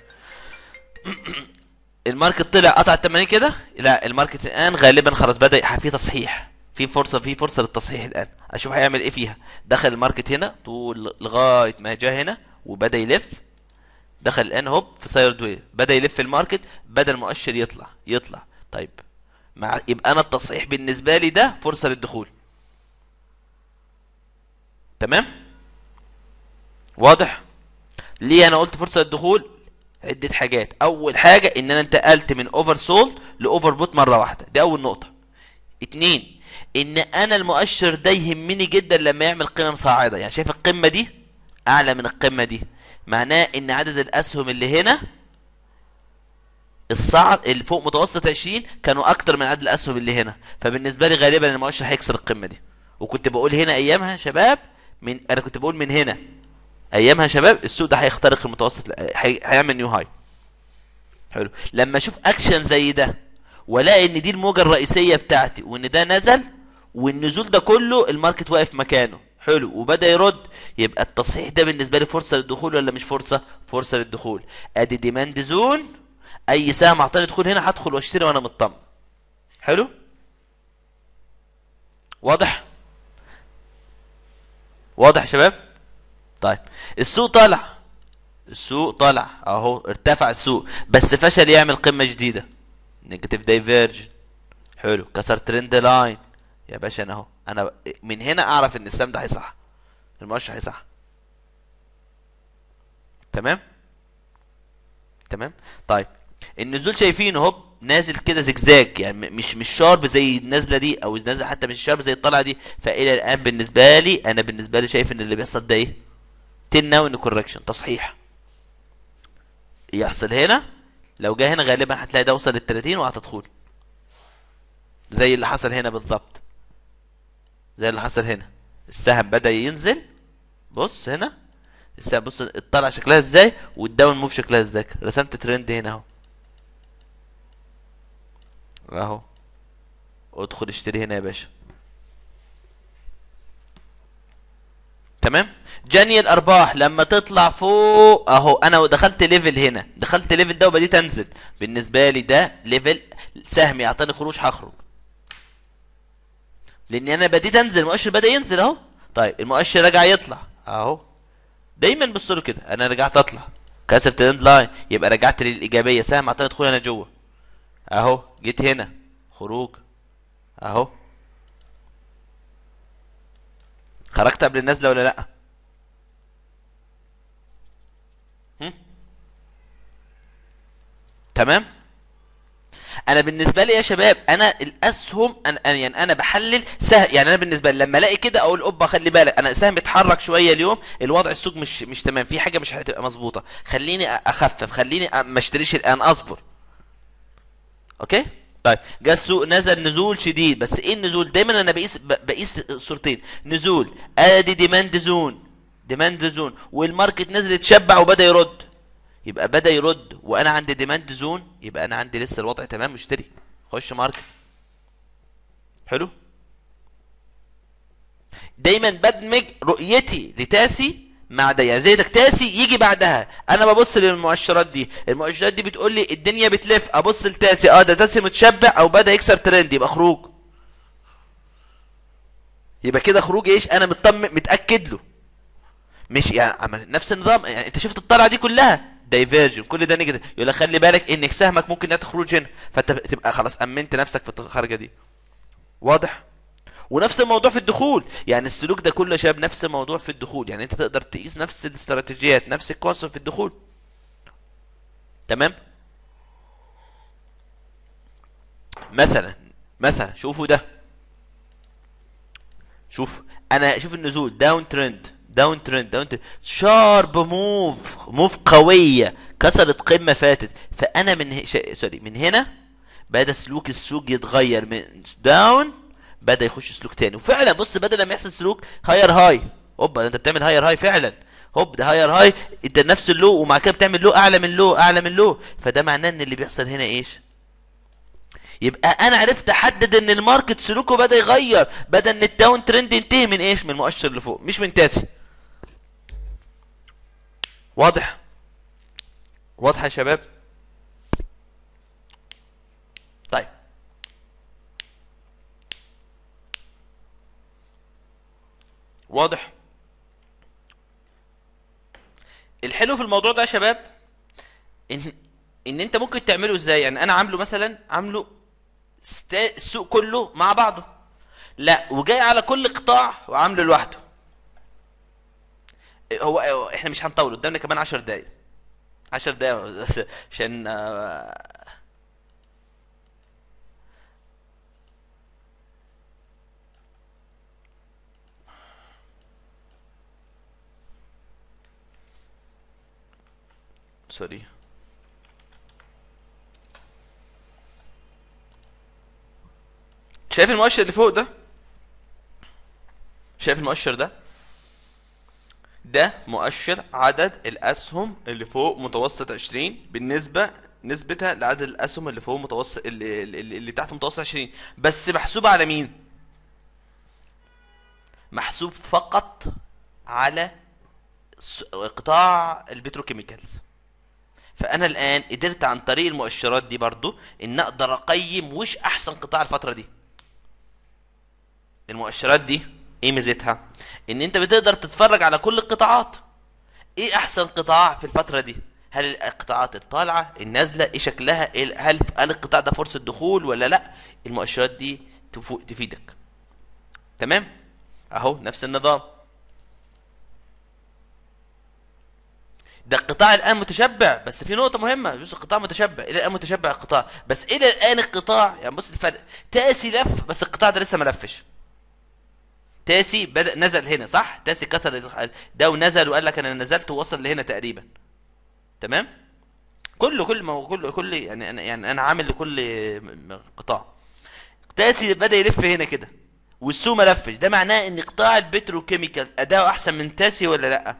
الماركت طلع قطع ال 80 كده لا الماركت الان غالبا خلاص بدا في تصحيح في فرصه في فرصه للتصحيح الان اشوف هيعمل ايه فيها دخل الماركت هنا طول لغايه ما جاء هنا وبدا يلف دخل الان هوب في سايرد ويف بدا يلف الماركت بدا المؤشر يطلع يطلع طيب مع يبقى انا التصحيح بالنسبه لي ده فرصه للدخول تمام واضح ليه انا قلت فرصه للدخول عده حاجات اول حاجه ان انا انتقلت من اوفر سولد لاوفر بوت مره واحده دي اول نقطه اتنين ان انا المؤشر ده يهمني جدا لما يعمل قيمه مصاعده يعني شايف القمه دي اعلى من القمه دي معناه ان عدد الاسهم اللي هنا الصعد اللي فوق متوسط 20 كانوا اكتر من عدد الاسهم اللي هنا فبالنسبه لي غالبا المؤشر هيكسر القمه دي وكنت بقول هنا ايامها يا شباب من انا كنت بقول من هنا ايامها يا شباب السوق ده هيخترق المتوسط هي... هيعمل نيو هاي حلو لما اشوف اكشن زي ده والاقي ان دي الموجه الرئيسيه بتاعتي وان ده نزل والنزول ده كله الماركت واقف مكانه حلو وبدا يرد يبقى التصحيح ده بالنسبه لي فرصه للدخول ولا مش فرصه فرصه للدخول ادي ديماند زون اي سهم اعطاني دخول هنا هدخل واشتري وانا مطمن حلو واضح واضح يا شباب طيب السوق طالع السوق طالع اهو ارتفع السوق بس فشل يعمل قمه جديده نيجاتيف دايفيرجن حلو كسر ترند لاين يا باشا انا اهو انا من هنا اعرف ان السهم ده هيصح المؤشر هيصح تمام تمام طيب النزول شايفينه هوب نازل كده زجزاج يعني م- مش مش شارب زي النازله دي او نازل حتى مش شارب زي الطلعه دي فالى الان بالنسبه لي انا بالنسبه لي شايف ان اللي بيحصل ده ايه تن ناون كوركشن تصحيح يحصل هنا لو جه هنا غالبا هتلاقي ده وصل لل 30 وهتدخل زي اللي حصل هنا بالظبط زي اللي حصل هنا السهم بدأ ينزل بص هنا السهم بص الطلع شكلها ازاي والداون موف شكلها ازاي رسمت ترند هنا اهو اهو ادخل اشتري هنا يا باشا تمام جني الارباح لما تطلع فوق اهو انا دخلت ليفل هنا دخلت ليفل ده وبديت انزل بالنسبه لي ده ليفل سهم يعطيني خروج هخرج لان انا بديت انزل المؤشر بدا ينزل اهو طيب المؤشر رجع يطلع اهو دايما بص له كده انا رجعت اطلع كسر ترند لاين يبقى رجعت للايجابيه سهم اعطاني ادخل هنا جوه اهو جيت هنا خروج اهو خرجت قبل النازله ولا لا هم؟ تمام انا بالنسبه لي يا شباب انا الاسهم انا أنا- يعني انا بحلل سهم يعني انا بالنسبه لي لما الاقي كده اقول اوبا خلي بالك انا سهم اتحرك شويه اليوم الوضع السوق مش مش تمام في حاجه مش هتبقى مظبوطه خليني اخفف خليني أ- ما اشتريش الان اصبر اوكي طيب جه السوق نزل نزول شديد بس ايه النزول دايما انا بقيس ب- بقيس صورتين نزول ادي ديماند زون ديماند زون والماركت نزل اتشبع وبدا يرد يبقى بدا يرد وانا عندي ديماند زون يبقى انا عندي لسه الوضع تمام اشتري خش ماركت حلو دايما بدمج رؤيتي لتاسي مع ده يعني زي تاسي يجي بعدها انا ببص للمؤشرات دي المؤشرات دي بتقول لي الدنيا بتلف ابص لتاسي اه ده تاسي متشبع او بدا يكسر ترند يبقى خروج يبقى كده خروج ايش انا مطمن متاكد له مش يعني عمل نفس النظام يعني انت شفت الطلعه دي كلها دايفيرجن كل ده نيجاتيف يقول لك خلي بالك انك سهمك ممكن انها تخرج هنا فانت تبقى خلاص امنت نفسك في الخارجه دي واضح ونفس الموضوع في الدخول يعني السلوك ده كله يا شباب نفس الموضوع في الدخول يعني انت تقدر تقيس نفس الاستراتيجيات نفس الكونسبت في الدخول تمام مثلا مثلا شوفوا ده شوف انا شوف النزول داون ترند داون ترند داون ترند شارب موف موف قويه كسرت قمه فاتت فانا من ه... ش... سوري من هنا بدا سلوك السوق يتغير من داون بدا يخش سلوك تاني وفعلا بص بدا لما يحصل سلوك هاير هاي هوبا انت بتعمل هاير هاي فعلا هوب ده هاير هاي انت نفس اللو ومع كده بتعمل لو اعلى من لو اعلى من لو فده معناه ان اللي بيحصل هنا ايش يبقى انا عرفت احدد ان الماركت سلوكه بدا يغير بدا ان الداون ترند ينتهي من ايش من المؤشر اللي فوق مش من تاسي واضح واضح يا شباب طيب واضح الحلو في الموضوع ده يا شباب ان ان انت ممكن تعمله ازاي يعني انا عامله مثلا عامله ستا... السوق كله مع بعضه لا وجاي على كل قطاع وعامله لوحده هو هو احنا مش هنطول قدامنا كمان عشر دقايق عشر دقايق عشان آه، سوري شايف المؤشر اللي فوق ده شايف المؤشر ده ده مؤشر عدد الاسهم اللي فوق متوسط 20 بالنسبه نسبتها لعدد الاسهم اللي فوق متوسط اللي, اللي, اللي تحت متوسط 20 بس محسوبه على مين محسوب فقط على س- قطاع البتروكيميكالز فانا الان قدرت عن طريق المؤشرات دي برضو ان اقدر اقيم وش احسن قطاع الفتره دي المؤشرات دي ايه ميزتها ان انت بتقدر تتفرج على كل القطاعات ايه احسن قطاع في الفتره دي هل القطاعات الطالعه النازله ايه شكلها إيه هل هل القطاع ده فرصه دخول ولا لا المؤشرات دي تفو- تفيدك تمام اهو نفس النظام ده القطاع الان متشبع بس في نقطه مهمه بص القطاع متشبع الى الان متشبع القطاع بس الى الان القطاع يعني بص الفرق تاسي لف بس القطاع ده لسه ما لفش تاسي بدا نزل هنا صح تاسي كسر ال- ده ونزل وقال لك انا نزلت ووصل لهنا تقريبا تمام كله كل ما هو كله كل يعني انا يعني انا عامل لكل م- م- قطاع تاسي بدا يلف هنا كده والسوق ما لفش ده معناه ان قطاع البتروكيميكال اداؤه احسن من تاسي ولا لا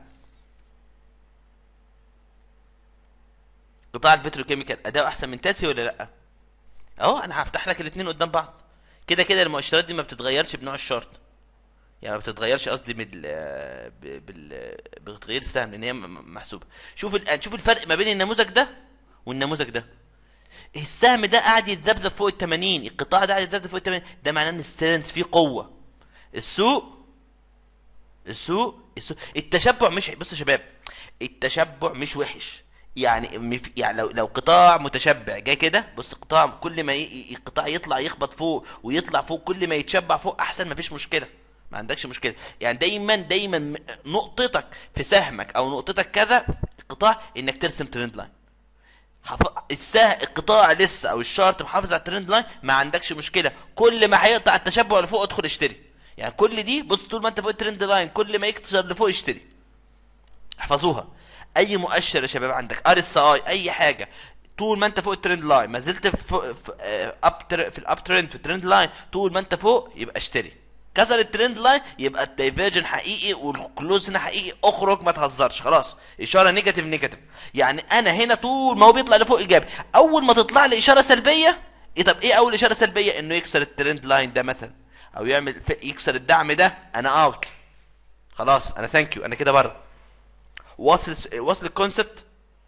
قطاع البتروكيميكال اداؤه احسن من تاسي ولا لا اهو انا هفتح لك الاثنين قدام بعض كده كده المؤشرات دي ما بتتغيرش بنوع الشارت يعني ما بتتغيرش قصدي بال ب- بال بتغيير السهم لان هي م- م- محسوبه شوف الان شوف الفرق ما بين النموذج ده والنموذج ده السهم ده قاعد يتذبذب فوق ال 80 القطاع ده قاعد يتذبذب فوق ال 80 ده معناه ان سترينث فيه قوه السوق السوق السوق التشبع مش بص يا شباب التشبع مش وحش يعني مف- يعني لو لو قطاع متشبع جاي كده بص قطاع كل ما ي- ي- القطاع يطلع يخبط فوق ويطلع فوق كل ما يتشبع فوق احسن مفيش مشكله ما عندكش مشكله يعني دايما دايما م- نقطتك في سهمك او نقطتك كذا قطاع انك ترسم ترند لاين حف- السه القطاع لسه او الشارت محافظ على الترند لاين ما عندكش مشكله كل ما هيقطع التشبع لفوق ادخل اشتري يعني كل دي بص طول ما انت فوق الترند لاين كل ما يكتر لفوق اشتري احفظوها اي مؤشر يا شباب عندك ار اس اي اي حاجه طول ما انت فوق الترند لاين ما زلت في في آه، اب تر- في الاب ترند في الترند لاين طول ما انت فوق يبقى اشتري كسر الترند لاين يبقى الدايفيرجن حقيقي والكلوز هنا حقيقي اخرج ما تهزرش خلاص اشاره نيجاتيف نيجاتيف يعني انا هنا طول ما هو بيطلع لفوق ايجابي اول ما تطلع لي اشاره سلبيه ايه طب ايه اول اشاره سلبيه انه يكسر الترند لاين ده مثلا او يعمل ف- يكسر الدعم ده انا اوت خلاص انا ثانك يو انا كده بره واصل واصل الكونسبت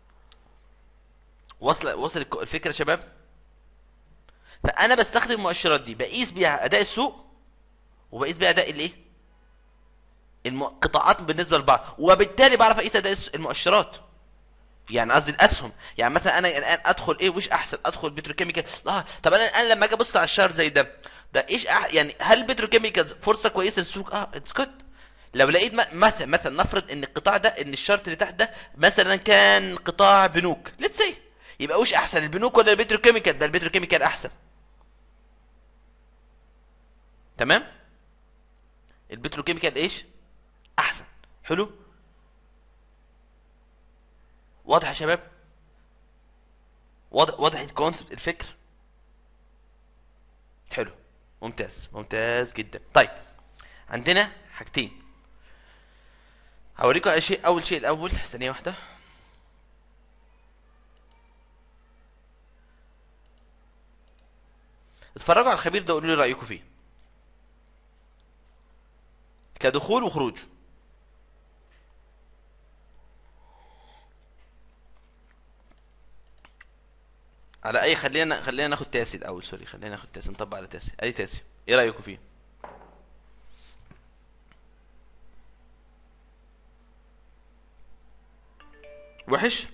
واصل واصل الك- الفكره يا شباب فانا بستخدم المؤشرات دي بقيس بيها اداء السوق وبقيس بيها اداء الايه القطاعات بالنسبه لبعض وبالتالي بعرف اقيس اداء الس- المؤشرات يعني قصدي الاسهم يعني مثلا انا الان ادخل ايه وش احسن ادخل بتروكيميكال اه طب انا انا لما اجي ابص على الشهر زي ده ده ايش أح... يعني هل بتروكيميكالز فرصه كويسه للسوق اه اتس جود لو لقيت م- مثلا مثلا نفرض ان القطاع ده ان الشرط اللي تحت ده مثلا كان قطاع بنوك ليتس سي يبقى وش احسن البنوك ولا البتروكيميكال ده البتروكيميكال احسن تمام البتروكيميكال ايش احسن حلو واضح يا شباب واضح واضح الكونسبت الفكر حلو ممتاز ممتاز جدا طيب عندنا حاجتين هوريكم أول شيء اول شيء الاول ثانيه واحده اتفرجوا على الخبير ده وقولوا لي رايكم فيه كدخول وخروج على اي خلينا خلينا ناخد تاسي الاول سوري خلينا ناخد تاسي نطبق على تاسي ادي تاسي ايه رايكم فيه وحش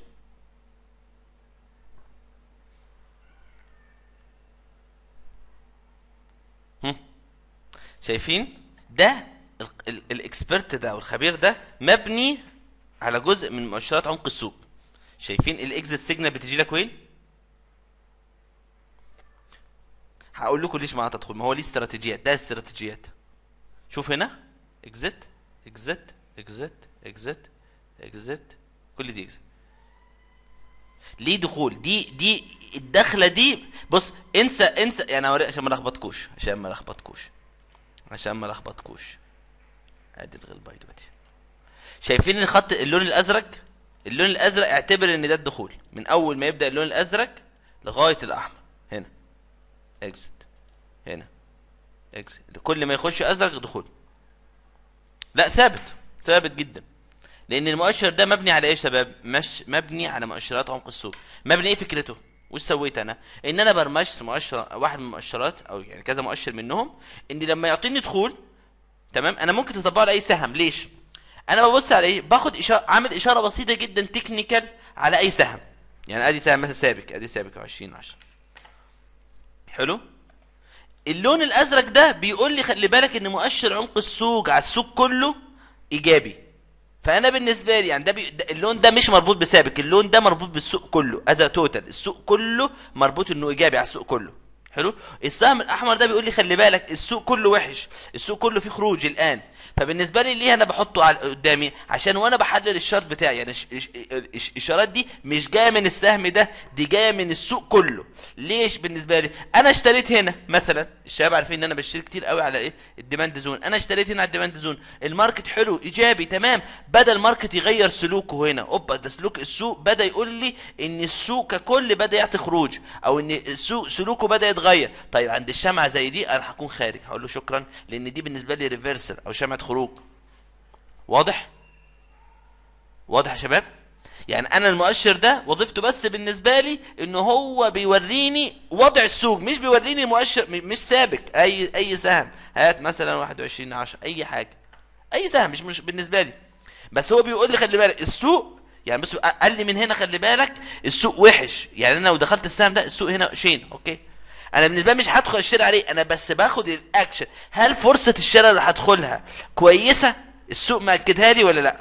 هم. شايفين ده ال- ال- الاكسبرت ده والخبير ده مبني على جزء من مؤشرات عمق السوق شايفين الاكزit سيجنال بتجي لك وين هقول لكم ليش ما تدخل ما هو ليه استراتيجيات ده استراتيجيات شوف هنا اكزت اكزت اكزت اكزت اكزت كل دي اكزت ليه دخول دي دي الدخله دي بص انسى انسى يعني أوري عشان ما لخبطكوش عشان ما لخبطكوش عشان ما لخبطكوش ادي الغلباي دلوقتي شايفين الخط اللون الازرق اللون الازرق اعتبر ان ده الدخول من اول ما يبدا اللون الازرق لغايه الاحمر هنا اكزت هنا اكزت كل ما يخش ازرق دخول لا ثابت ثابت جدا لان المؤشر ده مبني على ايه يا شباب مش مبني على مؤشرات عمق السوق مبني ايه فكرته وش سويت انا ان انا برمجت مؤشر واحد من المؤشرات او يعني كذا مؤشر منهم ان لما يعطيني دخول تمام انا ممكن تطبقه على اي سهم ليش انا ببص على ايه باخد اشاره عامل اشاره بسيطه جدا تكنيكال على اي سهم يعني ادي سهم مثلا سابك ادي سابك 20 10 حلو اللون الازرق ده بيقول لي خلي بالك ان مؤشر عمق السوق على السوق كله ايجابي فانا بالنسبه لي يعني ده, بي... ده اللون ده مش مربوط بسابق اللون ده مربوط بالسوق كله از توتال السوق كله مربوط انه ايجابي على السوق كله حلو السهم الاحمر ده بيقول لي خلي بالك السوق كله وحش السوق كله فيه خروج الان فبالنسبه لي ليه انا بحطه على قدامي عشان وانا بحلل الشارت بتاعي يعني الاشارات دي مش جايه من السهم ده دي جايه من السوق كله ليش بالنسبه لي انا اشتريت هنا مثلا الشباب عارفين ان انا بشتري كتير قوي على ايه الديماند زون انا اشتريت هنا على الديماند زون الماركت حلو ايجابي تمام بدا الماركت يغير سلوكه هنا اوبا ده سلوك السوق بدا يقول لي ان السوق ككل بدا يعطي خروج او ان السوق سلوكه بدا يتغير طيب عند الشمعه زي دي انا هكون خارج هقول له شكرا لان دي بالنسبه لي ريفرسال او شمعه خروج واضح واضح يا شباب يعني انا المؤشر ده وظيفته بس بالنسبه لي ان هو بيوريني وضع السوق مش بيوريني مؤشر مش سابق اي اي سهم هات مثلا 21 10 اي حاجه اي سهم مش مش بالنسبه لي بس هو بيقول لي خلي بالك السوق يعني بس قال لي من هنا خلي بالك السوق وحش يعني انا لو دخلت السهم ده السوق هنا شين اوكي انا بالنسبه لي مش هدخل اشتري عليه انا بس باخد الاكشن هل فرصه الشراء اللي هدخلها كويسه السوق مأكدها لي ولا لا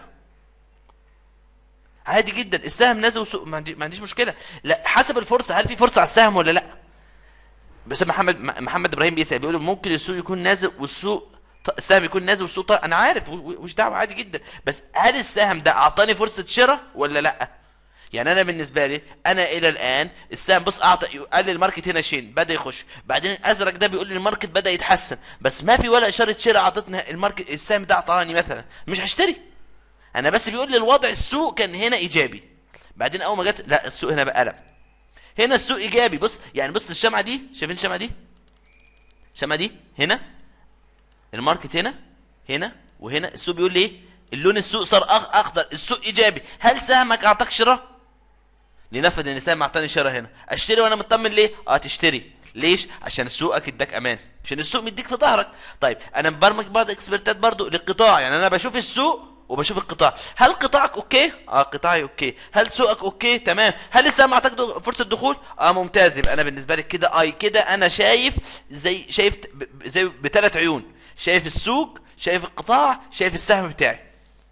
عادي جدا السهم نازل وسوق ما, عندي ما عنديش مشكله لا حسب الفرصه هل في فرصه على السهم ولا لا بس محمد محمد ابراهيم بيسال بيقول ممكن السوق يكون نازل والسوق السهم يكون نازل والسوق طيب انا عارف وش دعوه عادي جدا بس هل السهم ده اعطاني فرصه شراء ولا لا يعني انا بالنسبه لي انا الى الان السهم بص اعطى قال لي الماركت هنا شين بدا يخش بعدين الازرق ده بيقول لي الماركت بدا يتحسن بس ما في ولا اشاره شراء اعطتني الماركت السهم ده اعطاني مثلا مش هشتري انا بس بيقول لي الوضع السوق كان هنا ايجابي بعدين اول ما جت لا السوق هنا بقى قلب هنا السوق ايجابي بص يعني بص الشمعه دي شايفين الشمعه دي الشمعه دي هنا الماركت هنا هنا وهنا السوق بيقول لي ايه اللون السوق صار اخضر السوق ايجابي هل سهمك اعطاك شراء لنفذ ان سهم اعطاني شراء هنا اشتري وانا مطمن ليه اه تشتري ليش عشان سوقك اداك امان عشان السوق مديك في ظهرك طيب انا مبرمج بعض اكسبرتات برضو للقطاع يعني انا بشوف السوق وبشوف القطاع هل قطاعك اوكي اه قطاعي اوكي هل سوقك اوكي تمام هل السهم اعطاك فرصه دخول اه ممتاز يبقى انا بالنسبه لي كده اي كده انا شايف زي شايف زي بثلاث عيون شايف السوق شايف القطاع شايف السهم بتاعي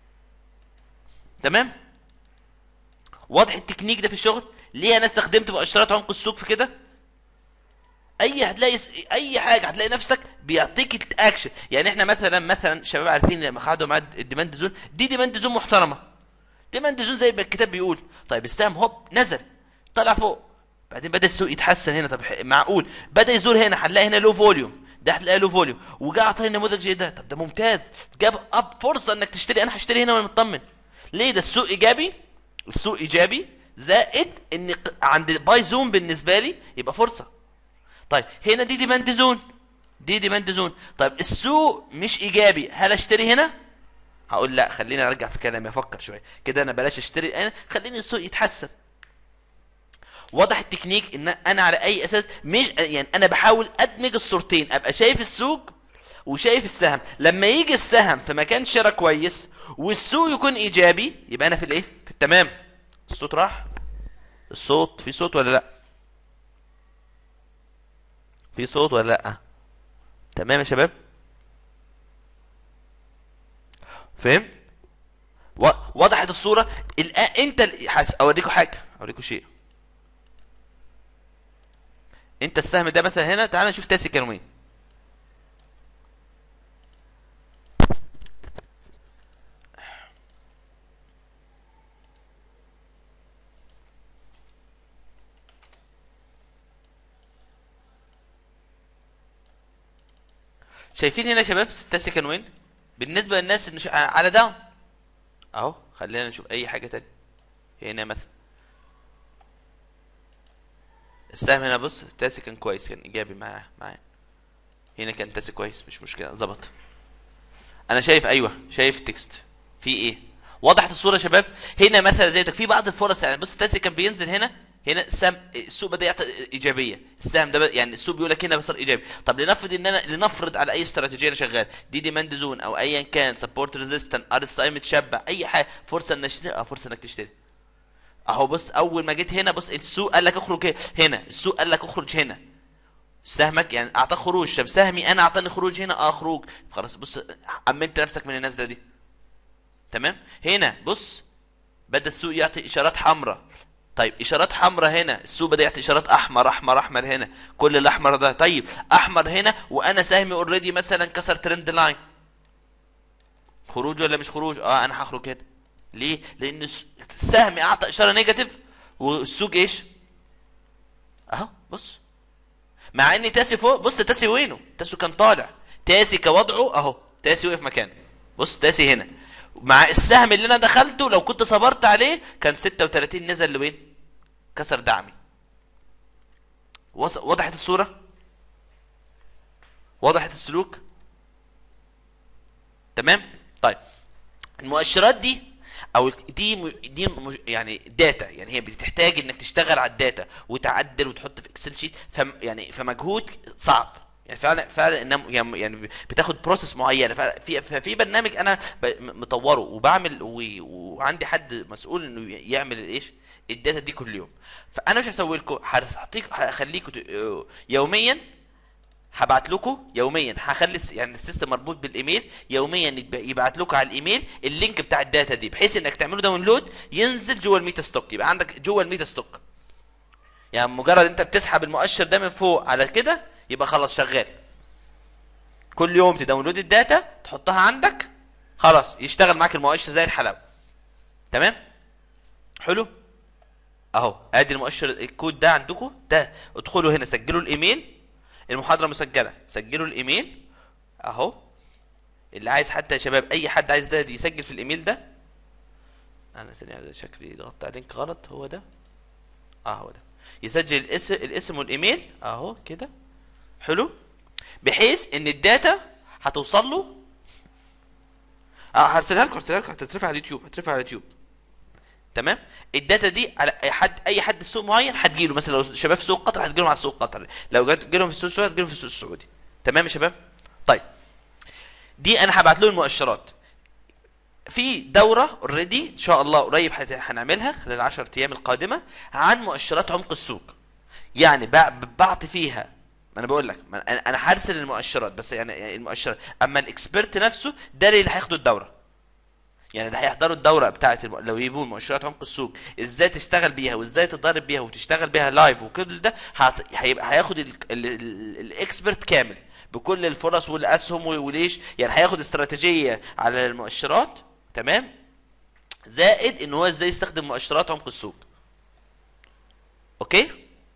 تمام واضح التكنيك ده في الشغل ليه انا استخدمت مؤشرات عمق السوق في كده اي هتلاقي اي حاجه هتلاقي نفسك بيعطيك الاكشن يعني احنا مثلا مثلا شباب عارفين لما خدوا معاد الديماند زون دي ديماند زون محترمه ديماند زون زي ما الكتاب بيقول طيب السهم هوب نزل طلع فوق بعدين بدا السوق يتحسن هنا طب معقول بدا يزول هنا هنلاقي هنا لو فوليوم ده هتلاقي له فوليوم وجا اعطاني نموذج زي ده طب ده ممتاز جاب اب فرصه انك تشتري انا هشتري هنا وانا مطمن ليه ده السوق ايجابي السوق ايجابي زائد ان عند باي زون بالنسبه لي يبقى فرصه طيب هنا دي ديماند زون دي ديماند زون طيب السوق مش ايجابي هل اشتري هنا هقول لا خليني ارجع في كلامي افكر شويه كده انا بلاش اشتري انا خليني السوق يتحسن واضح التكنيك ان انا على اي اساس مش يعني انا بحاول ادمج الصورتين ابقى شايف السوق وشايف السهم لما يجي السهم في مكان شراء كويس والسوق يكون ايجابي يبقى انا في الايه في التمام الصوت راح الصوت في صوت ولا لا في صوت ولا لا تمام يا شباب فهم وضحت الصوره الان انت حس اوريكم حاجه اوريكم شيء انت السهم ده مثلا هنا تعال نشوف تاسي كانوا مين شايفين هنا يا شباب تاسي كان وين بالنسبه للناس اللي على داون اهو خلينا نشوف اي حاجه تانية هنا مثلا السهم هنا بص تاسي كان كويس كان ايجابي معاه معاه هنا كان تاسي كويس مش مشكله ظبط انا شايف ايوه شايف التكست في ايه وضحت الصوره يا شباب هنا مثلا زي في بعض الفرص يعني بص تاسي كان بينزل هنا هنا السهم السوق بدا يعطي ايجابيه السهم ده ب- يعني السوق بيقول لك هنا صار ايجابي طب لنفرض ان انا لنفرض على اي استراتيجيه انا شغال دي ديماند زون او ايا كان سبورت ريزيستنت ار اس اي متشبع اي حاجه فرصه ان اشتري اه فرصه انك تشتري اهو بص اول ما جيت هنا بص السوق قال لك اخرج هنا السوق قال لك اخرج هنا سهمك يعني اعطاك خروج طب سهمي انا اعطاني خروج هنا اه خروج خلاص بص امنت نفسك من النازله دي تمام هنا بص بدا السوق يعطي اشارات حمراء طيب اشارات حمراء هنا السوق بدا يعطي اشارات احمر احمر احمر هنا كل الاحمر ده طيب احمر هنا وانا سهمي اوريدي مثلا كسر ترند لاين خروج ولا مش خروج اه انا هخرج هنا ليه لان الس- سهمي اعطى اشاره نيجاتيف والسوق ايش اهو بص مع ان تاسي فوق بص تاسي وينه تاسي كان طالع تاسي كوضعه اهو تاسي وقف مكانه بص تاسي هنا مع السهم اللي انا دخلته لو كنت صبرت عليه كان 36 نزل لوين كسر دعمي وص- وضحت الصورة وضحت السلوك تمام طيب المؤشرات دي او دي م- دي م- يعني داتا يعني هي بتحتاج انك تشتغل على الداتا وتعدل وتحط في اكسل شيت فم يعني فمجهود صعب يعني فعلا فعلا انها م- يعني بتاخد بروسيس معينه ففي ففي برنامج انا ب- م- مطوره وبعمل و- وعندي حد مسؤول انه ي- يعمل الايش الداتا دي كل يوم فانا مش هسوي لكم هعطيك هخليكم ت- يوميا هبعت لكم يوميا هخلي الس- يعني السيستم مربوط بالايميل يوميا يتب- يبعت لكم على الايميل اللينك بتاع الداتا دي بحيث انك تعملوا داونلود ينزل جوه الميتا ستوك يبقى عندك جوه الميتا ستوك يعني مجرد انت بتسحب المؤشر ده من فوق على كده يبقى خلاص شغال كل يوم تداونلود الداتا تحطها عندك خلاص يشتغل معاك المؤشر زي الحلاوه تمام حلو اهو ادي المؤشر الكود ده عندكم ده ادخلوا هنا سجلوا الايميل المحاضره مسجله سجلوا الايميل اهو اللي عايز حتى يا شباب اي حد عايز ده يسجل في الايميل ده انا ثانيه شكلي ضغطت على لينك غلط هو ده اه هو ده يسجل الاسم الاسم والايميل اهو كده حلو بحيث ان الداتا هتوصل له اه هرسلها لكم هرسلها لكم هتترفع على اليوتيوب هتترفع على اليوتيوب تمام الداتا دي على اي حد اي حد في سوق معين هتجيله مثلا لو شباب في سوق قطر هتجيلهم على السوق القطري لو جات جيلهم في السوق السعودي هتجيلهم في السوق السعودي تمام يا شباب طيب دي انا هبعت لهم المؤشرات في دورة اوريدي ان شاء الله قريب هت- هنعملها خلال العشر ايام القادمة عن مؤشرات عمق السوق يعني بع- بعطي فيها ما انا بقول لك ما انا أنا هرسل المؤشرات بس يعني يعني المؤشرات اما الاكسبرت نفسه ده اللي هياخدوا الدورة يعني اللي هيحضروا الدورة بتاعت الم... لو يجيبوا مؤشرات عمق السوق ازاي تشتغل بيها وازاي تتدرب بيها وتشتغل بيها لايف وكل ده هت... هيبقى هياخد ال... ال... ال... الاكسبرت كامل بكل الفرص والاسهم و- وليش يعني هياخد استراتيجية على المؤشرات تمام زائد ان هو ازاي يستخدم مؤشرات عمق السوق اوكي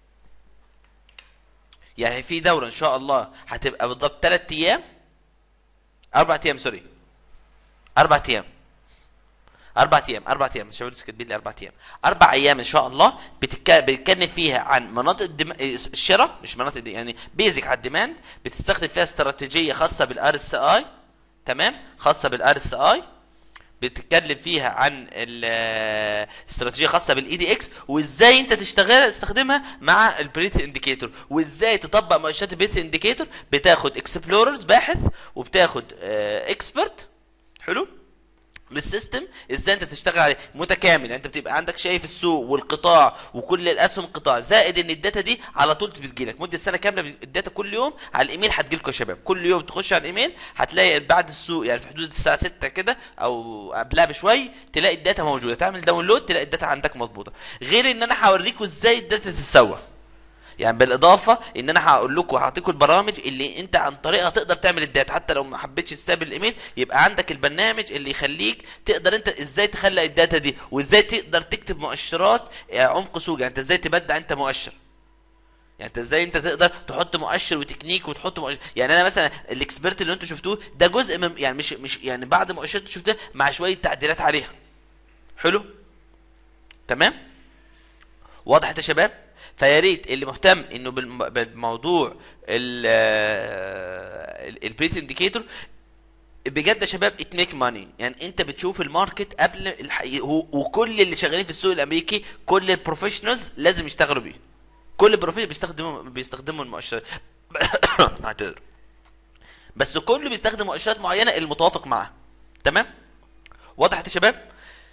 يعني في دورة ان شاء الله هتبقى بالضبط 3 ايام اربع ايام سوري اربع ايام اربع ايام اربع ايام الشباب لسه كاتبين لي اربع ايام اربع ايام ان شاء الله بتك... بنتكلم فيها عن مناطق الدم... الشراء مش مناطق دي يعني بيزك على الديماند بتستخدم فيها استراتيجيه خاصه بالار اس اي تمام خاصه بالار اس اي بتتكلم فيها عن ال- استراتيجيه خاصه بالاي دي اكس وازاي انت تشتغل تستخدمها مع البريث انديكيتور وازاي تطبق مؤشرات البريث انديكيتور بتاخد اكسبلوررز باحث وبتاخد اكسبرت حلو بالسيستم ازاي انت تشتغل عليه متكامل يعني انت بتبقى عندك شايف السوق والقطاع وكل الاسهم قطاع زائد ان الداتا دي على طول بتجيلك مده سنه كامله بت- الداتا كل يوم على الايميل هتجيلكوا يا شباب كل يوم تخش على الايميل هتلاقي بعد السوق يعني في حدود الساعه 6 كده او قبلها بشوي تلاقي الداتا موجوده تعمل داونلود تلاقي الداتا عندك مظبوطه غير ان انا هوريكم ازاي الداتا تتسوى يعني بالاضافه ان انا هقول لكم هعطيكم البرامج اللي انت عن طريقها تقدر تعمل الداتا حتى لو ما حبيتش تستقبل الايميل يبقى عندك البرنامج اللي يخليك تقدر انت ازاي تخلق الداتا دي وازاي تقدر تكتب مؤشرات آه، عمق سوق يعني انت ازاي تبدع انت مؤشر يعني انت ازاي انت تقدر تحط مؤشر وتكنيك وتحط مؤشر يعني انا مثلا الاكسبرت اللي انتوا شفتوه ده جزء من يعني مش مش يعني بعد مؤشرات شفتها مع شويه تعديلات عليها حلو تمام واضح يا شباب فيا ريت اللي مهتم انه بالم- بالموضوع البريث انديكيتور بجد يا شباب ات ميك ماني يعني انت بتشوف الماركت قبل الحقيقة وكل اللي شغالين في السوق الامريكي كل البروفيشنالز لازم يشتغلوا بيه كل البروفيشنال بيستخدموا بيستخدموا المؤشرات اعتذر بس كله بيستخدم مؤشرات معينه المتوافق معاها تمام وضحت يا شباب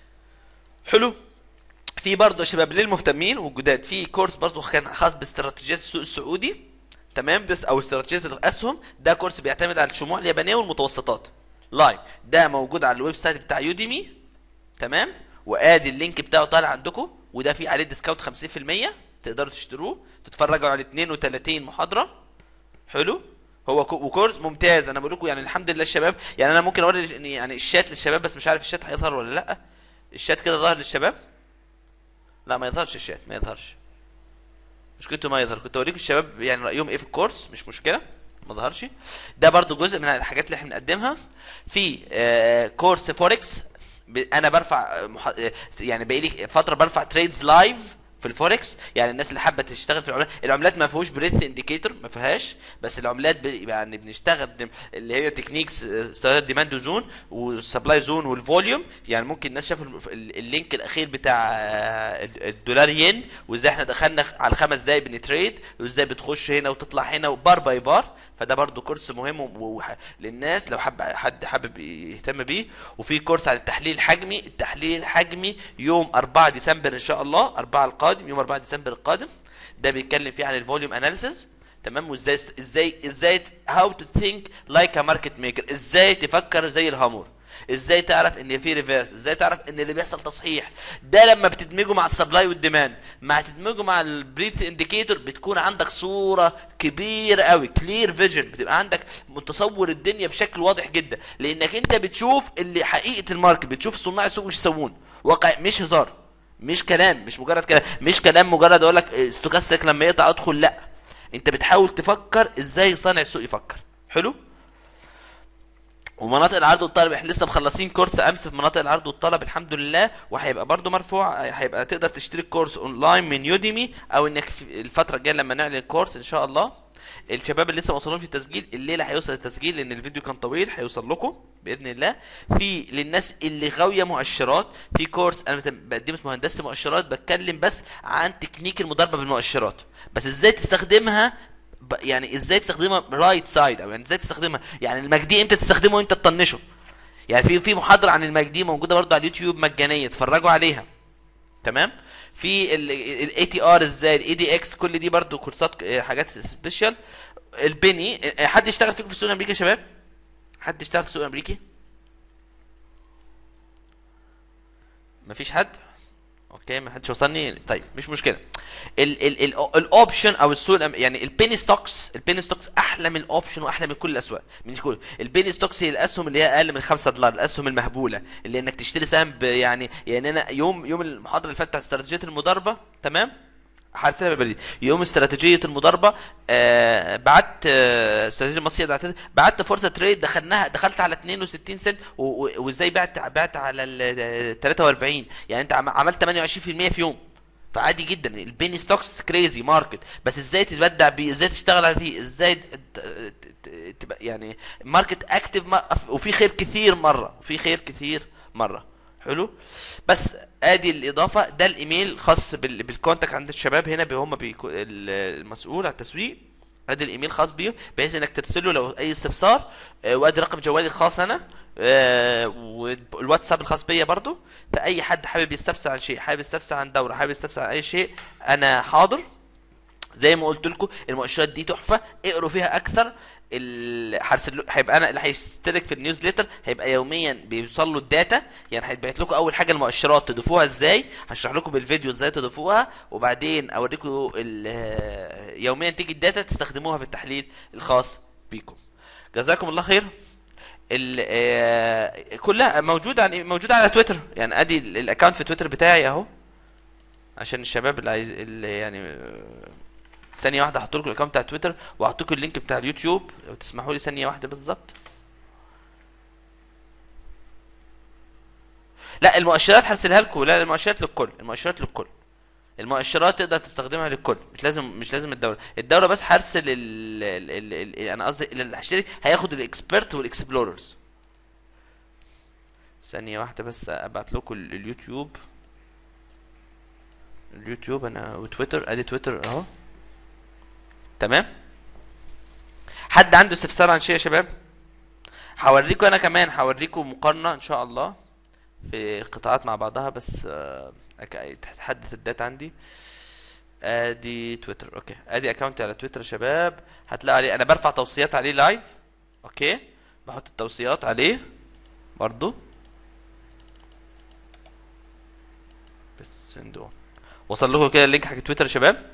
حلو في برضه يا شباب للمهتمين والجداد في كورس برضه كان خاص باستراتيجيات السوق السعودي تمام بس او استراتيجيه الاسهم ده كورس بيعتمد على الشموع اليابانيه والمتوسطات لايف ده موجود على الويب سايت بتاع يوديمي تمام وادي اللينك بتاعه طالع عندكم وده فيه عليه ديسكاونت 50% تقدروا تشتروه تتفرجوا على 32 محاضره حلو هو كو- وكورس ممتاز انا بقول لكم يعني الحمد لله الشباب يعني انا ممكن اوري إن يعني الشات للشباب بس مش عارف الشات هيظهر ولا لا الشات كده ظاهر للشباب لا ما يظهرش الشات ما يظهرش مشكلته ما يظهر كنت اوريكم الشباب يعني رايهم ايه في الكورس مش مشكله ما ظهرش ده برضو جزء من الحاجات اللي احنا بنقدمها في آه كورس فوركس ب- انا برفع آه، مح... آه، يعني بقالي فتره برفع تريدز لايف في الفوركس يعني الناس اللي حابه تشتغل في العملات العملات ما فيهوش بريث انديكيتور ما فيهاش بس العملات ب... يعني بنشتغل اللي هي تكنيكس ديماند زون والسبلاي زون والفوليوم يعني ممكن الناس شافوا الف- ال- اللينك الاخير بتاع آه، ال- الدولار ين وازاي احنا دخلنا على خمس دقايق بنتريد وازاي بتخش هنا وتطلع هنا وبار باي بار فده برضو كورس مهم و- وح- للناس لو حب حد حابب يهتم بيه وفي كورس على التحليل الحجمي التحليل الحجمي يوم 4 ديسمبر ان شاء الله 4 القادم يوم 4 ديسمبر القادم ده بيتكلم فيه عن الفوليوم اناليسز تمام وازاي ازاي ازاي هاو تو ثينك لايك ا ماركت ميكر ازاي تفكر زي الهامور ازاي تعرف ان في ريفيرس ازاي تعرف ان اللي بيحصل تصحيح ده لما بتدمجه مع السبلاي والديماند مع تدمجه مع البريث انديكيتور بتكون عندك صوره كبيره قوي كلير فيجن بتبقى عندك متصور الدنيا بشكل واضح جدا لانك انت بتشوف اللي حقيقه الماركت بتشوف صناع السوق مش يسوون واقع مش هزار مش كلام مش مجرد كلام مش كلام مجرد اقول لك استوكاستك لما يقطع ادخل لا انت بتحاول تفكر ازاي صانع السوق يفكر حلو ومناطق العرض والطلب احنا لسه مخلصين كورس امس في مناطق العرض والطلب الحمد لله وهيبقى برضو مرفوع هيبقى تقدر تشتري الكورس اونلاين من يوديمي او انك في الفتره الجايه لما نعلن الكورس ان شاء الله الشباب اللي لسه ما وصلهمش التسجيل الليله هيوصل التسجيل لان الفيديو كان طويل هيوصل لكم باذن الله في للناس اللي غاويه مؤشرات في كورس انا بت- بقدمه اسمه هندسه مؤشرات بتكلم بس عن تكنيك المضاربه بالمؤشرات بس ازاي تستخدمها ب- يعني ازاي تستخدمها رايت سايد او يعني ازاي تستخدمها يعني المجدي امتى تستخدمه وانت تطنشه يعني في في محاضره عن المجدي موجوده برضه على اليوتيوب مجانيه اتفرجوا عليها تمام في الاي تي ار ازاي الاي دي اكس كل دي برضه كورسات اه، حاجات سبيشال البني اه، حد يشتغل فيكم في السوق الامريكي يا شباب حد يشتغل في السوق الامريكي مفيش حد اوكي ما حدش وصلني طيب مش مشكله ال ال ال الاوبشن او السوق الأم- يعني البيني ستوكس البيني ستوكس احلى من الاوبشن واحلى من كل الاسواق من كل البيني ستوكس هي الاسهم اللي هي اقل من 5 دولار الاسهم المهبوله اللي انك تشتري سهم ب- يعني يعني انا يوم يوم المحاضره اللي فاتت بتاع استراتيجيه المضاربه تمام هرسلها بالبريد يوم استراتيجيه المضاربه آه بعت آه استراتيجيه مصريه بعت بعت فرصه تريد دخلناها دخلت على 62 سنت و- و- وازاي بعت بعت على ال 43 يعني انت عم- عملت 28% في يوم فعادي جدا البيني ستوكس كريزي ماركت بس ازاي تتبدع بيه ازاي تشتغل على فيه ازاي ت- ت- ت- تبقى يعني ماركت اكتف وفي خير كثير مره وفي خير كثير مره حلو بس ادي الاضافه ده الايميل خاص بال- بالكونتاكت عند الشباب هنا بي- هم بيكو ال- المسؤول على التسويق ادي الايميل خاص بيه بحيث انك ترسل له لو اي استفسار آه، وادي رقم جوالي الخاص انا آه، والواتساب الخاص بيا برضو فاي حد حابب يستفسر عن شيء حابب يستفسر عن دوره حابب يستفسر عن اي شيء انا حاضر زي ما قلت لكم المؤشرات دي تحفه اقروا فيها اكثر ال- هرسل هيبقى انا اللي هيشترك في النيوزليتر هيبقى يوميا بيوصل له الداتا يعني هيتبعت لكم اول حاجه المؤشرات تضيفوها ازاي هشرح لكم بالفيديو ازاي تضيفوها وبعدين اوريكم ال- يوميا تيجي الداتا تستخدموها في التحليل الخاص بيكم جزاكم الله خير ال آه، كلها موجوده على موجوده على تويتر يعني ادي ال- الاكونت في تويتر بتاعي اهو عشان الشباب اللي عايز اللي يعني آه، ثانية واحدة هحط لكم الاكونت بتاع تويتر وهحط لكم اللينك بتاع اليوتيوب لو تسمحوا لي ثانية واحدة بالظبط لا المؤشرات هرسلها لكم لا المؤشرات للكل المؤشرات للكل المؤشرات تقدر تستخدمها للكل مش لازم مش لازم الدوله الدوله بس هرسل ال ال ال ال انا قصدي اللي هيشتري هياخد الاكسبرت والاكسبلوررز ثانية واحدة بس ابعت لكم ال- اليوتيوب اليوتيوب انا وتويتر ادي تويتر اهو تمام حد عنده استفسار عن شيء يا شباب هوريكم انا كمان هوريكم مقارنة ان شاء الله في قطاعات مع بعضها بس آه، أك- تحدث الداتا عندي ادي تويتر اوكي ادي اكونتي على تويتر يا شباب هتلاقي عليه انا برفع توصيات عليه لايف اوكي بحط التوصيات عليه برضو بس سندو وصل لكم كده اللينك حق تويتر يا شباب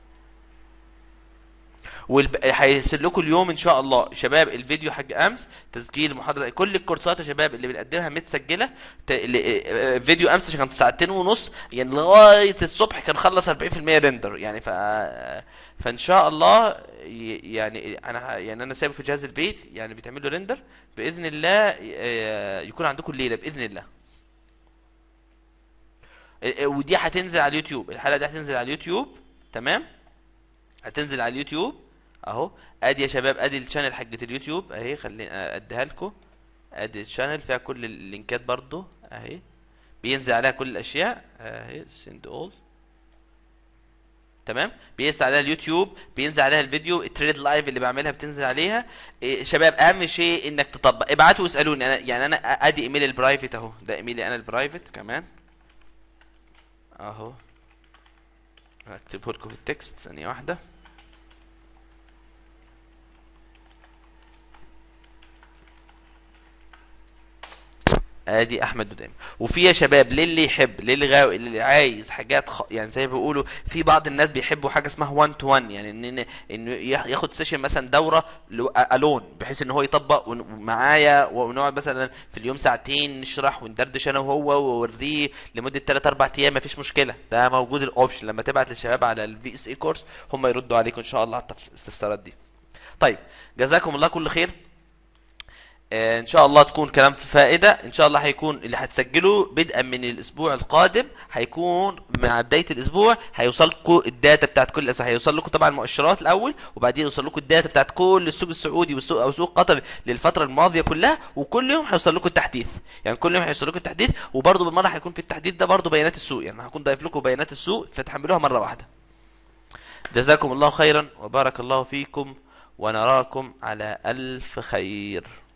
والب... هيرسل لكم اليوم ان شاء الله شباب الفيديو حق امس تسجيل محاضره كل الكورسات يا شباب اللي بنقدمها متسجله ت... ل... آه، فيديو امس كان ساعتين ونص يعني لغايه الصبح كان خلص 40% ريندر يعني ف فان شاء الله ي... يعني انا ه- يعني انا سايبه في جهاز البيت يعني بيتعمل له ريندر باذن الله آه، يكون عندكم الليله باذن الله آه، آه، ودي هتنزل على اليوتيوب الحلقه دي هتنزل على اليوتيوب تمام هتنزل على اليوتيوب اهو ادي يا شباب ادي الشانل حقت اليوتيوب اهي خليني اديها لكم ادي الشانل فيها كل اللينكات برضو اهي بينزل عليها كل الاشياء اهي سند اول تمام بينزل عليها اليوتيوب بينزل عليها الفيديو التريد لايف اللي بعملها بتنزل عليها إيه شباب اهم شيء انك تطبق ابعتوا واسالوني انا يعني انا ادي ايميل البرايفت اهو ده ايميلي انا البرايفت كمان اهو هكتبه لكم في التكست ثانيه واحده ادي احمد دودام وفي يا شباب للي يحب للي غاوي للي عايز حاجات خ... يعني زي ما بيقولوا في بعض الناس بيحبوا حاجه اسمها 1 تو 1 يعني ان انه ياخ- ياخد سيشن مثلا دوره لو... الون بحيث ان هو يطبق ون- معايا ونقعد مثلا في اليوم ساعتين نشرح وندردش انا وهو واوريه لمده 3 4 ايام مفيش مشكله ده موجود الاوبشن لما تبعت للشباب على البي اس اي كورس هم يردوا عليك ان شاء الله على التف- الاستفسارات دي طيب جزاكم الله كل خير آه، ان شاء الله تكون كلام في فائده ان شاء الله هيكون اللي هتسجله بدءا من الاسبوع القادم هيكون مع بدايه الاسبوع هيوصل لكم الداتا بتاعت كل الأسواق. هيوصل لكم طبعا المؤشرات الاول وبعدين يوصل لكم الداتا بتاعت كل السوق السعودي والسوق او سوق قطر للفتره الماضيه كلها وكل يوم هيوصل لكم التحديث يعني كل يوم هيوصل لكم التحديث وبرضه بالمره هيكون في التحديث ده برضه بيانات السوق يعني هكون ضايف لكم بيانات السوق فتحملوها مره واحده جزاكم الله خيرا وبارك الله فيكم ونراكم على الف خير